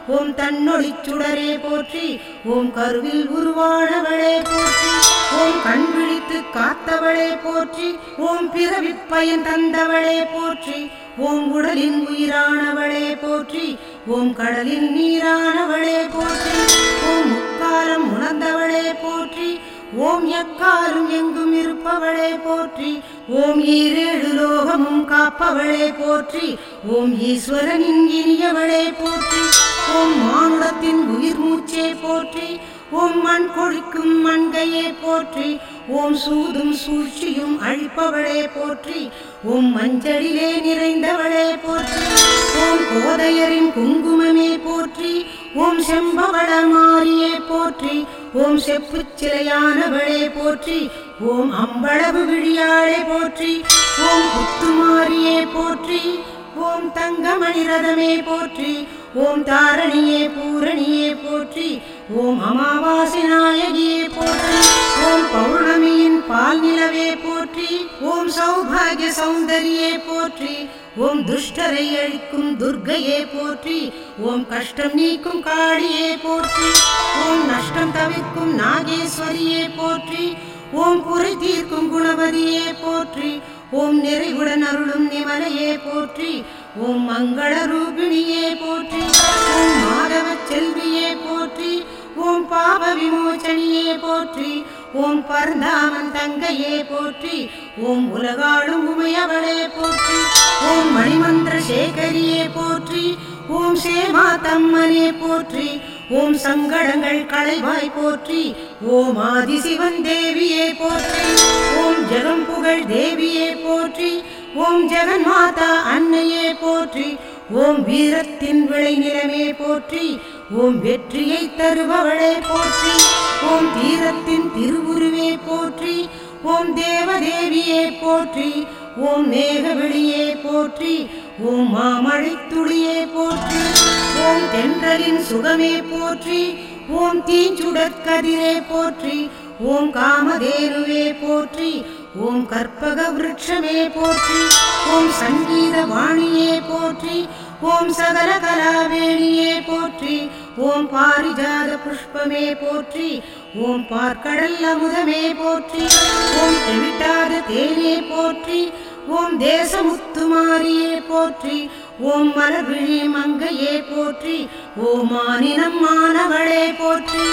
[SPEAKER 2] ஓம் தன்னொளிச் சுடரே போற்றி ஓம் கருவில் உருவானவளே போற்றி ஓம் கண் விழித்து காத்தவளே போற்றி ஓம் பிறவிப் பயன் தந்தவளே போற்றி ஓம் உடலின் உயிரானவளே போற்றி ஓம் கடலின் நீரானவளே போற்றி ஓம் முக்காலம் உணர்ந்தவளே போற்றி ஓம் எக்காலும் எங்கும் இருப்பவளே போற்றி ஓம் ஈரேழு லோகமும் காப்பவளே போற்றி ஓம் ஈஸ்வரனின் இனியவளே போற்றி ஓம் மானுடத்தின் உயிர் மூச்சே போற்றி ஓம் மண் கொழிக்கும் மண்கையே போற்றி ஓம் சூதும் சூழ்ச்சியும் அழிப்பவளே போற்றி ஓம் மஞ்சளிலே நிறைந்தவளே போற்றி ஓம் கோதையரின் குங்குமமே போற்றி ஓம் செம்பவள மாரியே போற்றி ஓம் செப்புச் சிலையானவளே போற்றி ஓம் அம்பளவு விழியாளே போற்றி ஓம் புத்துமாரியே போற்றி ஓம் தங்கமணி ரதமே போற்றி ஓம் தாரணியே பூரணியே போற்றி ஓம் அமாவாசை நாயகியே போற்றி ஓம் பௌர்ணமியின் பால் நிலவே போற்றி ஓம் சௌபாகிய சௌந்தரியே போற்றி ஓம் துஷ்டரை அழிக்கும் துர்க்கையே போற்றி ஓம் கஷ்டம் நீக்கும் காளியே போற்றி ஓம் நஷ்டம் தவிர்க்கும் நாகேஸ்வரியே போற்றி ஓம் குறை தீர்க்கும் குணபதியே போற்றி ஓம் நிறைவுடன் அருளும் நிமலையே போற்றி ஓம் மங்கள ரூபிணியே போற்றி ஓம் மாதவ செல்வியே போற்றி ஓம் பாப விமோச்சனியே போற்றி ஓம் பரந்தாமன் தங்கையே போற்றி ஓம் உலகாளும் உமையவளே போற்றி ஓம் மணிமந்திர சேகரியே போற்றி ஓம் சேமாத்தம்மனே போற்றி ஓம் சங்கடங்கள் களைவாய் போற்றி ஓம் ஆதிசிவன் தேவியே போற்றி ஓம் ஜெகம் புகழ் தேவியே போற்றி ஓம் ஜெகன் மாதா அன்னையே போற்றி ஓம் வீரத்தின் விளைநிலமே போற்றி ஓம் வெற்றியை தருபவளே போற்றி ஓம் தீரத்தின் திருவுருவே போற்றி ஓம் தேவதேவியே போற்றி ஓம் மேகவெளியே போற்றி ஓம் மாமழை துளியே போற்றி ஓம் தென்றலின் சுகமே போற்றி ஓம் தீஞ்சுடற்கதிரே போற்றி ஓம் காமதேனுவே போற்றி ஓம் கற்பக விருட்சமே போற்றி ஓம் சங்கீத வாணியே போற்றி ஓம் சகல கலாவேணியே போற்றி ஓம் பாரிஜாத புஷ்பமே போற்றி ஓம் பார்க்கடல் அமுதமே போற்றி ஓம் தெவிட்டாத தேனே போற்றி ஓம் தேசமுத்துமாரியே போற்றி ஓம் மலர்விழி மங்கையே போற்றி ஓம் மானினம் மானவளே போற்றி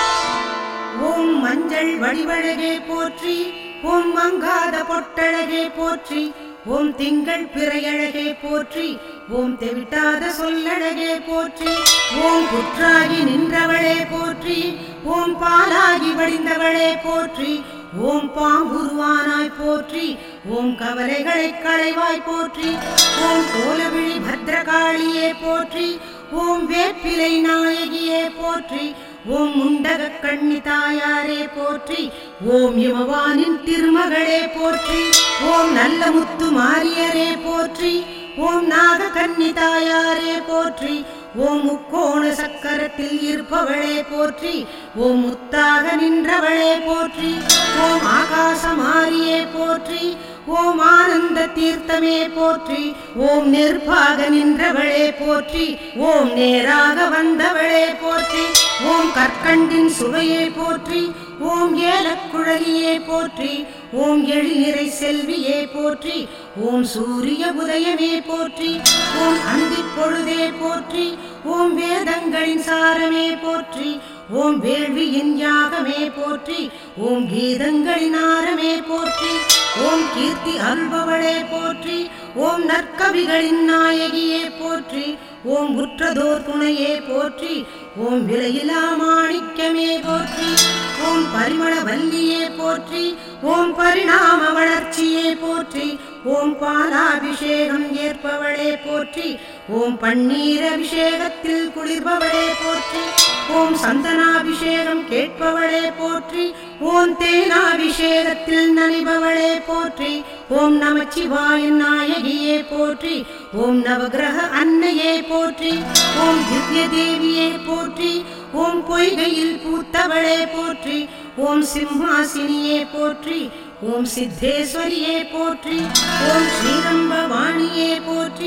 [SPEAKER 2] ஓம் மஞ்சள் வடிவழகே போற்றி ஓம் மங்காத பொட்டழகே போற்றி ஓம் திங்கள் பிறையழகே போற்றி ஓம் தெவிட்டாத சொல்லழகே போற்றி ஓம் புற்றாகி நின்றவளே போற்றி ஓம் பாலாகி வடிந்தவளே போற்றி ஓம் பாம்புருவானாய் போற்றி ஓம் கவலைகளை களைவாய் போற்றி ஓம் கோலவிழி பத்ரகாளியே போற்றி ஓம் வேப்பிலை நாயகியே போற்றி ஓம் முண்டக கண்ணி தாயாரே போற்றி ஓம் யுமவானின் திருமகளே போற்றி ஓம் நல்ல முத்து மாரியரே போற்றி ஓம் நாக கன்னி தாயாரே போற்றி ஓம் முக்கோண சக்கரத்தில் இருப்பவளே போற்றி ஓம் முத்தாக நின்றவளே போற்றி ஓம் ஆகாச மாரியே போற்றி ஓம் ஆனந்த தீர்த்தமே போற்றி ஓம் நெருப்பாக நின்றவளே போற்றி ஓம் நேராக வந்தவளே போற்றி ஓம் கற்கண்டின் சுவையே போற்றி ஓம் ஏலக்குழலியே போற்றி ஓம் எழிநிறை செல்வியே போற்றி ஓம் சூரிய உதயமே போற்றி ஓம் அந்திப் பொழுதே போற்றி ஓம் வேதங்களின் சாரமே போற்றி ஓம் வேள்வியின் யாகமே போற்றி ஓம் கீதங்களின் ஆரமே போற்றி ஓம் கீர்த்தி அருள்பவளே போற்றி ஓம் நற்கவிகளின் நாயகியே போற்றி ஓம் உற்றதோர் துணையே போற்றி ஓம் விலையிலா மாணிக்கமே போற்றி ஓம் பரிமள வல்லியே போற்றி ஓம் பரிணாம வளர்ச்சியே போற்றி ஓம் பாலாபிஷேகம் ஏற்பவளே போற்றி ஓம் பன்னீர் அபிஷேகத்தில் குளிர்பவளே போற்றி ஓம் சந்தனாபிஷேகம் கேட்பவளே போற்றி ஓம் தேனாபிஷேகத்தில் நனைபவளே போற்றி ஓம் நமச்சிவாயன் நாயகியே போற்றி ஓம் நவகிரக அன்னையே போற்றி ஓம் திவ்ய தேவியே போற்றி ஓம் பொய்கையில் பூத்தவளே போற்றி ஓம் சிம்ஹாசினியே போற்றி ஓம் சித்தேஸ்வரியே போற்றி ஓம் ஸ்ரீரம்ப வாணியே போற்றி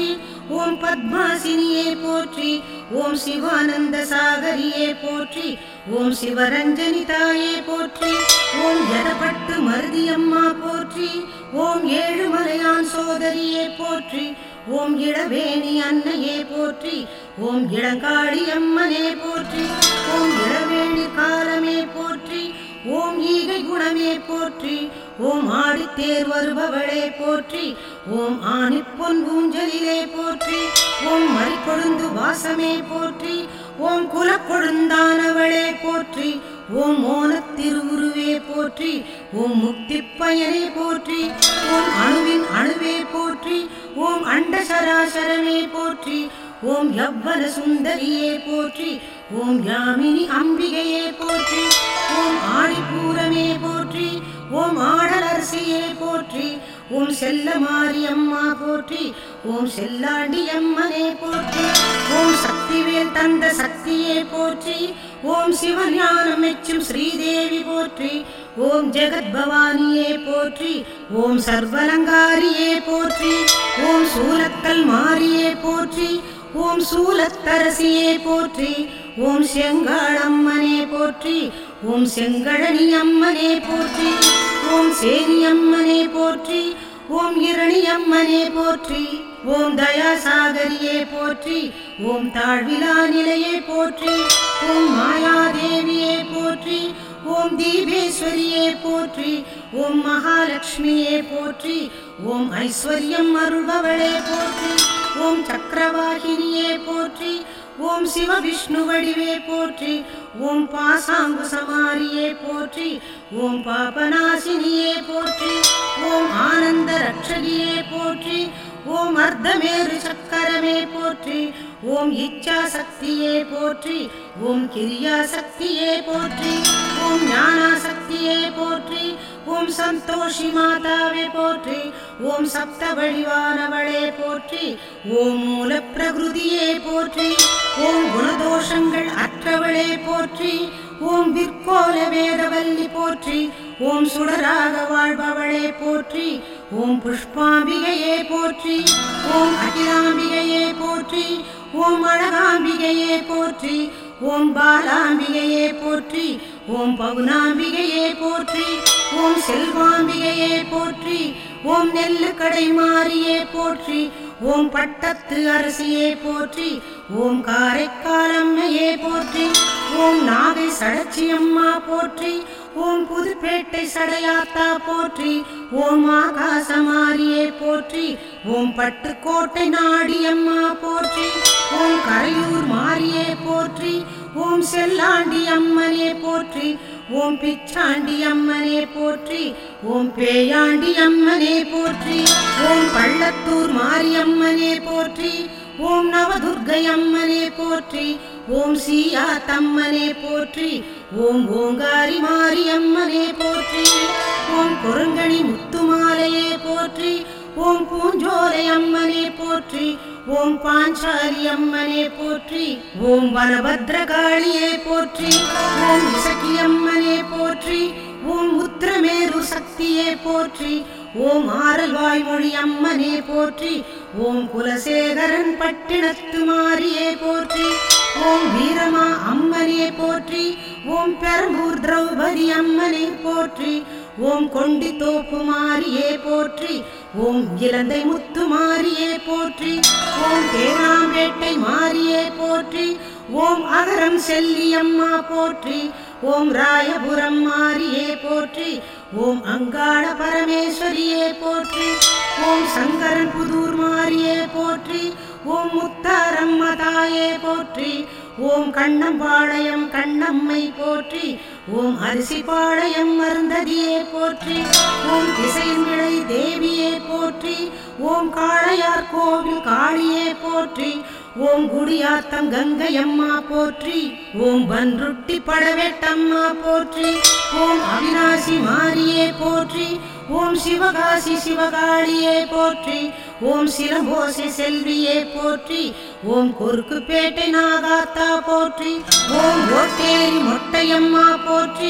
[SPEAKER 2] ஓம் பத்மாசினியே போற்றி ஓம் சிவானந்த சாகரியே போற்றி ஓம் சிவரஞ்சனி தாயே போற்றி ஓம் எடப்பட்டு மருதியம்மா போற்றி ஓம் ஏழுமலையான் சோதரியே போற்றி ஓம் இளவேணி அன்னையே போற்றி ஓம் இளங்காளி அம்மனே போற்றி ஓம் இளவேணி காலமே போற்றி ஓம் ஈகை குணமே போற்றி ஓம் ஆடித்தேர் வருபவளே போற்றி ஓம் ஆணிப்பொன் ஊஞ்சலிலே போற்றி ஓம் மறிக்கொழுந்து வாசமே போற்றி ஓம் குலக்கொழுந்தானவளே போற்றி ஓம் மோனத் திருவுருவே போற்றி ஓம் முக்தி பயனே போற்றி ஓம் அணுவின் அணுவே போற்றி ஓம் அண்ட சராசரமே போற்றி ஓம் யவ்வன சுந்தரியே போற்றி ஓம் யாமினி அம்பிகையே போற்றி ஓம் ஆடிப்பூரமே போற்றி ஓம் ஆடலரசியே போற்றி ஓம் செல்ல மாரியம்மா போற்றி ஓம் செல்லாண்டி அம்மனே போற்றி ஓம் சக்திவேல் தந்த சக்தியே போற்றி ஓம் சிவஞானம் மெச்சும் ஸ்ரீதேவி போற்றி ஓம் ஜெகத் பவானியே போற்றி ஓம் சர்வலங்காரியே போற்றி ஓம் சூலக்கல் மாரியே போற்றி ஓம் சூலத்தரசியே போற்றி ஓம் செங்காளம்மனே போற்றி ஓம் செங்கழனி அம்மனே போற்றி ஓம் சேனி அம்மனே போற்றி ஓம் இரணி அம்மனே போற்றி ஓம் தயாசாகரியே போற்றி ஓம் தாழ்விலா நிலையே போற்றி ஓம் மாயாதேவியே போற்றி ஓம் தீபேஸ்வரியே போற்றி ஓம் மகாலட்சுமியே போற்றி ஓம் ஐஸ்வர்யம் அருள்பவளே போற்றி ஓம் சக்கரவாகினியே போற்றி ஓம் சிவவிஷ்ணு வடிவே போற்றி ஓம் பாசாங்கு சமாரியே போற்றி ஓம் பாபநாசினியே போற்றி ஓம் ஆனந்த ரட்சகியே போற்றி ஓம் அர்த்தமேரு சக்கரமே போற்றி ஓம் இச்சா சக்தியே போற்றி ஓம் கிரியா சக்தியே போற்றி ஓம் ஞானா சக்தியே போற்றி ஓம் சந்தோஷி மாதாவே போற்றி ஓம் சப்த வடிவானவளே போற்றி ஓம் மூல பிரகிருதியே போற்றி ஓம் குணதோஷங்கள் அற்றவளே போற்றி ஓம் விற்கோல வேதவல்லி போற்றி ஓம் சுடராக வாழ்பவளே போற்றி ஓம் புஷ்பாம்பிகையே போற்றி ஓம் அகிலாம்பிகையே போற்றி ஓம் அழகாம்பிகையே போற்றி ஓம் பாலாம்பிகையே போற்றி ஓம் பவுனாம்பிகையே போற்றி ஓம் செல்வாம்பிகையே போற்றி ஓம் நெல்லு கடை மாறியே போற்றி ஓம் பட்டத்து அரசியே போற்றி ஓம் காரைக்காலம்மையே போற்றி ஓம் நாகை சடச்சியம்மா போற்றி ஓம் புதுப்பேட்டை சடையாத்தா போற்றி ஓம் ஆகாசமாரியே போற்றி ஓம் பட்டுக்கோட்டை நாடியம்மா போற்றி ஓம் கரையூர் மாரியே போற்றி ஓம் செல்லாண்டி அம்மனே போற்றி ஓம் பிச்சாண்டி அம்மனே போற்றி ஓம் பேயாண்டி அம்மனே போற்றி ஓம் பள்ளத்தூர் மாரியம்மனே போற்றி ஓம் நவதுர்கை அம்மனே போற்றி ஓம் சீயா தம்மனே போற்றி ஓம் ஓங்காரி மாரியம்மனே போற்றி ஓம் குரங்கணி முத்துமாலையே போற்றி ஓம் பூஞ்சோலை அம்மனே போற்றி ஓம் பாஞ்சாலி அம்மனே போற்றி ஓம் வனபத்ரகாளியே போற்றி ஓம் இசக்கி அம்மனே போற்றி ஓம் உத்திரமேரு சக்தியே போற்றி ஓம் ஆரல் வாய்மொழி அம்மனே போற்றி ஓம் குலசேகரன் பட்டினத்து மாரியே போற்றி ஓம் வீரமா அம்மனே போற்றி ஓம் பெரம்பூர் திரௌபதி அம்மனே போற்றி ஓம் கொண்டி தோப்பு மாரியே போற்றி ஓம் இலந்தை முத்து மாரியே போற்றி ஓம் தேனாம்பேட்டை மாரியே போற்றி ஓம் அகரம் செல்லியம்மா போற்றி ஓம் ராயபுரம் மாரியே போற்றி ஓம் அங்காள பரமேஸ்வரியே போற்றி ஓம் சங்கரன் புதூர் மாரியே போற்றி ஓம் முத்தாரம்ம தாயே போற்றி ஓம் கண்ணம்பாளையம் கண்ணம்மை போற்றி ஓம் அரிசிபாளையம் மருந்ததியே போற்றி ஓம் திசைமிழை தேவியே போற்றி ஓம் காளையார் கோவில் காளியே போற்றி ஓம் குடியாத்தம் கங்கையம்மா போற்றி ஓம் பன்ருட்டி படவேட்டம்மா போற்றி ஓம் அவிநாசி மாரியே போற்றி ஓம் சிவகாசி சிவகாளியே போற்றி ஓம் சிலம்போசி செல்வியே போற்றி ஓம் குறுக்குப்பேட்டை நாகாத்தா போற்றி ஓம் ஓட்டேரி மொட்டையம்மா போற்றி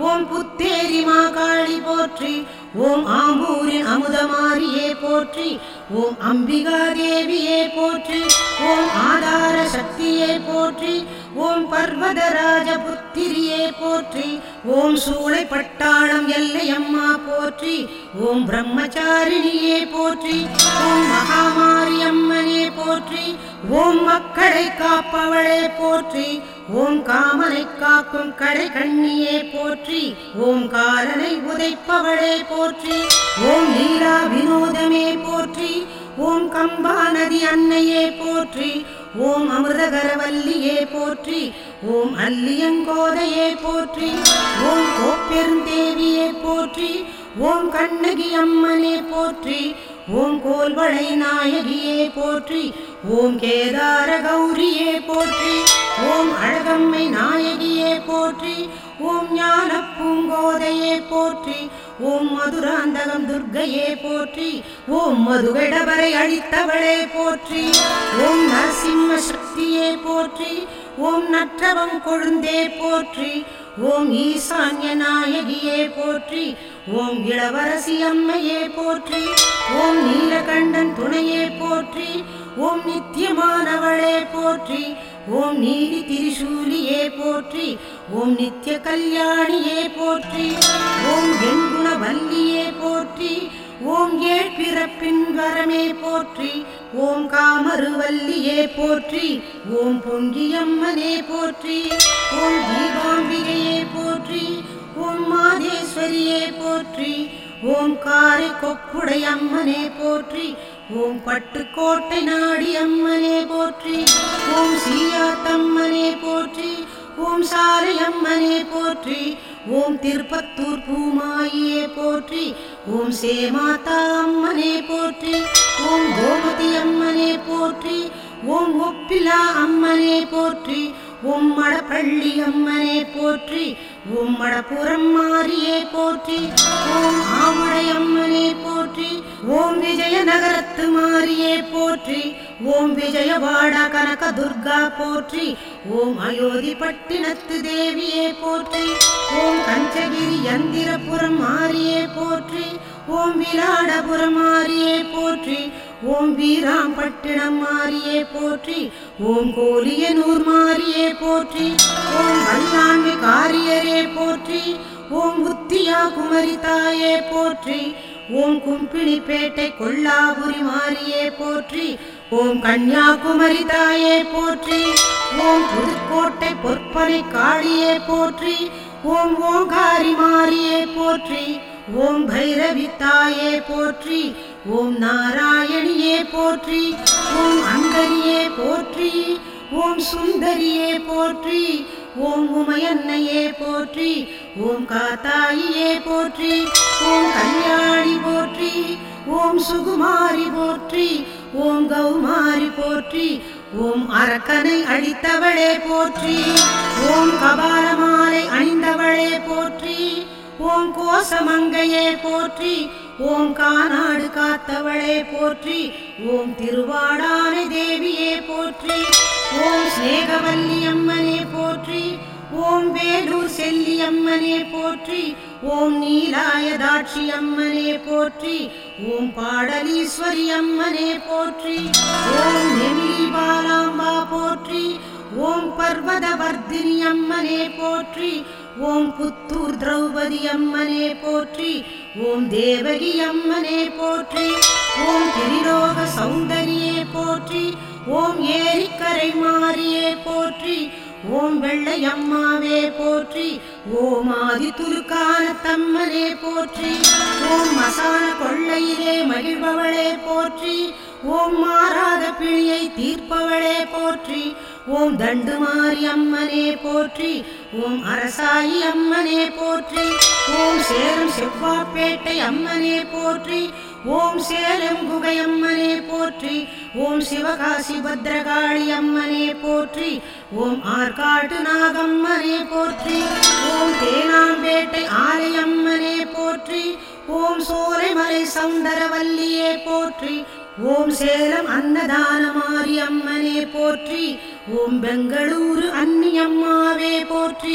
[SPEAKER 2] ஓம் புத்தேரி மாகாளி போற்றி ஓம் ஆம்பூரின் அமுதமாரியே போற்றி ஓம் அம்பிகா தேவியே போற்றி ஓம் ஆதார சக்தியே போற்றி ஓம் பர்வதராஜ புத்திரியே போற்றி ஓம் சூளை பட்டாளம் எல்லையம்மா போற்றி ஓம் பிரம்மச்சாரிணியே போற்றி ஓம் மகாமாரி அம்மனே போற்றி ஓம் மக்களை காப்பவளே போற்றி ஓம் காமனை காக்கும் கடை கண்ணியே போற்றி ஓம் காலனை உதைப்பவளே போற்றி ஓம் லீலா வினோதமே போற்றி ஓம் கம்பா நதி அன்னையே போற்றி ஓம் அமிர்தகரவல்லியே போற்றி ஓம் அல்லியங்கோதையே போற்றி ஓம் கோப்பெருந்தேவியே போற்றி ஓம் கண்ணகி அம்மனே போற்றி ஓம் கோல்வளை நாயகியே போற்றி ஓம் கேதார கௌரியே போற்றி ஓம் அழகம்மை நாயகியே போற்றி ஓம் ஞான பூங்கோதையே போற்றி ஓம் மதுராந்தகம் துர்க்கையே போற்றி ஓம் மதுகடவரை அழித்தவளே போற்றி ஓம் நரசிம்ம சக்தியே போற்றி ஓம் நற்றவம் கொழுந்தே போற்றி ஓம் ஈசான்ய நாயகியே போற்றி ஓம் இளவரசி அம்மையே போற்றி ஓம் நீலகண்டன் துணையே போற்றி ஓம் நித்தியமானவளே போற்றி ஓம் நீதி திரிசூலியே போற்றி ஓம் நித்திய கல்யாணியே போற்றி ஓம் வெண்குண வல்லியே போற்றி ஓம் ஏழ் பிறப்பின் வரமே போற்றி ஓம் காமருவல்லியே போற்றி ஓம் பொங்கியம்மனே போற்றி ஓம் தீபாம்பிகையே போற்றி ஓம் மாதேஸ்வரியே போற்றி ஓம் காரை கொப்புடை அம்மனே போற்றி ஓம் பட்டுக்கோட்டை நாடி அம்மனே போற்றி ஓம் சீயாத்தம்மனே போற்றி ஓம் சாலை அம்மனே போற்றி ஓம் திருப்பத்தூர் பூமாயியே போற்றி ஓம் சேமாதா அம்மனே போற்றி ஓம் கோமதி அம்மனே போற்றி ஓம் ஒப்பிலா அம்மனே போற்றி ஓம் மடப்பள்ளி அம்மனே போற்றி ஓம் மடப்புறம் மாரியே போற்றி ஓம் ஆவுடை அம்மனே போற்றி ஓம் விஜயநகரத்து மாரியே போற்றி ஓம் விஜயவாட கனக துர்கா போற்றி ஓம் அயோத்தி பட்டினத்து தேவியே போற்றி ஓம் கஞ்சகிரி யந்திரபுரம் மாரியே போற்றி ஓம் விராடபுரம் மாரியே போற்றி ஓம் வீராம்பட்டினம் மாரியே போற்றி ஓம் கோலியனூர் மாரியே போற்றி ஓம் வல்லாண்மை காரியரே போற்றி ஓம் உத்தியா குமரி தாயே போற்றி ஓம் கும்பிணிப்பேட்டை கொல்லாபுரி மாரியே போற்றி ஓம் கன்னியாகுமரி தாயே போற்றி ஓம் புதுக்கோட்டை பொற்பனை காளியே போற்றி ஓம் ஓங்காரி மாரியே போற்றி ஓம் பைரவி தாயே போற்றி ஓம் நாராயணியே போற்றி ஓம் அந்தரியே போற்றி ஓம் சுந்தரியே போற்றி ஓம் உமையன்னையே போற்றி ஓம் காத்தாயியே போற்றி ஓம் கல்யாணி போற்றி ஓம் சுகுமாரி போற்றி ஓம் கௌமாரி போற்றி ஓம் அரக்கனை அழித்தவளே போற்றி ஓம் கபாலமாலை அணிந்தவளே போற்றி ஓம் கோசமங்கையே போற்றி ஓம் காநாடு காத்தவளே போற்றி ஓம் திருவாடானை தேவியே போற்றி ஓம் ஸ்நேகவல்லி அம்மனே போற்றி ஓம் வேலூர் செல்லி அம்மனே போற்றி ஓம் நீலாயதாட்சி அம்மனே போற்றி ஓம் பாடலீஸ்வரி அம்மனே போற்றி ஓம் நெமிலி பாலாம்பா போற்றி ஓம் பர்வதவர்தினி அம்மனே போற்றி ஓம் புத்தூர் திரௌபதி அம்மனே போற்றி ஓம் தேவகி அம்மனே போற்றி ஓம் திரிலோக சௌந்தரியே போற்றி ஓம் ஏரிக்கரை மாரியே போற்றி ஓம் வெள்ளை அம்மாவே போற்றி ஓம் ஆதி துலுக்கான தம்மனே போற்றி ஓம் மசான கொள்ளையிலே மகிழ்பவளே போற்றி ஓம் மாறாத பிணியை தீர்ப்பவளே போற்றி ஓம் தண்டுமாரி அம்மனே போற்றி ஓம் அரசாயி அம்மனே போற்றி ஓம் சேலம் செவ்வாப்பேட்டை அம்மனே போற்றி ஓம் சேலம் குகை அம்மனே போற்றி ஓம் சிவகாசி பத்ரகாளி அம்மனே போற்றி ஓம் ஆற்காட்டு நாகம்மனே போற்றி ஓம் தேனாம்பேட்டை ஆலயம்மனே போற்றி ஓம் சோலைமலை சௌந்தரவல்லியே போற்றி ஓம் சேலம் அன்னதானமாரி அம்மனே போற்றி ஓம் பெங்களூரு அன்னியம்மாவே போற்றி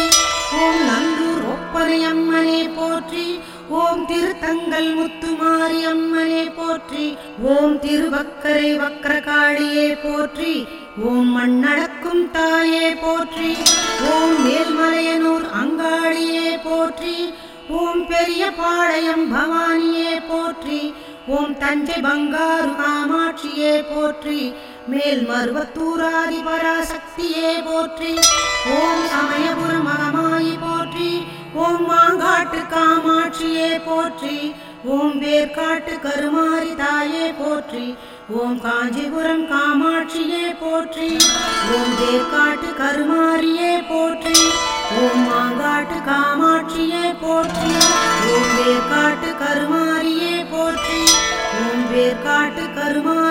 [SPEAKER 2] ஓம் நல்லூர் ஒப்பனை அம்மனே போற்றி ஓம் திருத்தங்கல் முத்துமாரி அம்மனே போற்றி ஓம் திருவக்கரை வக்கரகாளியே போற்றி ஓம் மண்ணடக்கும் தாயே போற்றி ஓம் மேல்மலையனூர் அங்காளியே போற்றி ஓம் பெரிய பாளையம் பவானியே போற்றி ஓம் தஞ்சை பங்காரு காமாட்சியே போற்றி மேல் மருவத்தூராதி பராசக்தியே போற்றி ஓம் சமயபுரம் மகமாயி போற்றி ஓம் மாங்காட்டு காமாட்சியே போற்றி ஓம் வேர்க்காட்டு கருமாரி தாயே போற்றி ஓம் காஞ்சிபுரம் காமாட்சியே போற்றி ஓம் வேர்க்காட்டு கருமாரியே போற்றி ஓம் மாங்காட்டு காமாட்சியே போற்றி ஓம் வேர்க்காட்டு கருமாரியே போற்றி ஓம் வேர்க்காட்டு கருமாரி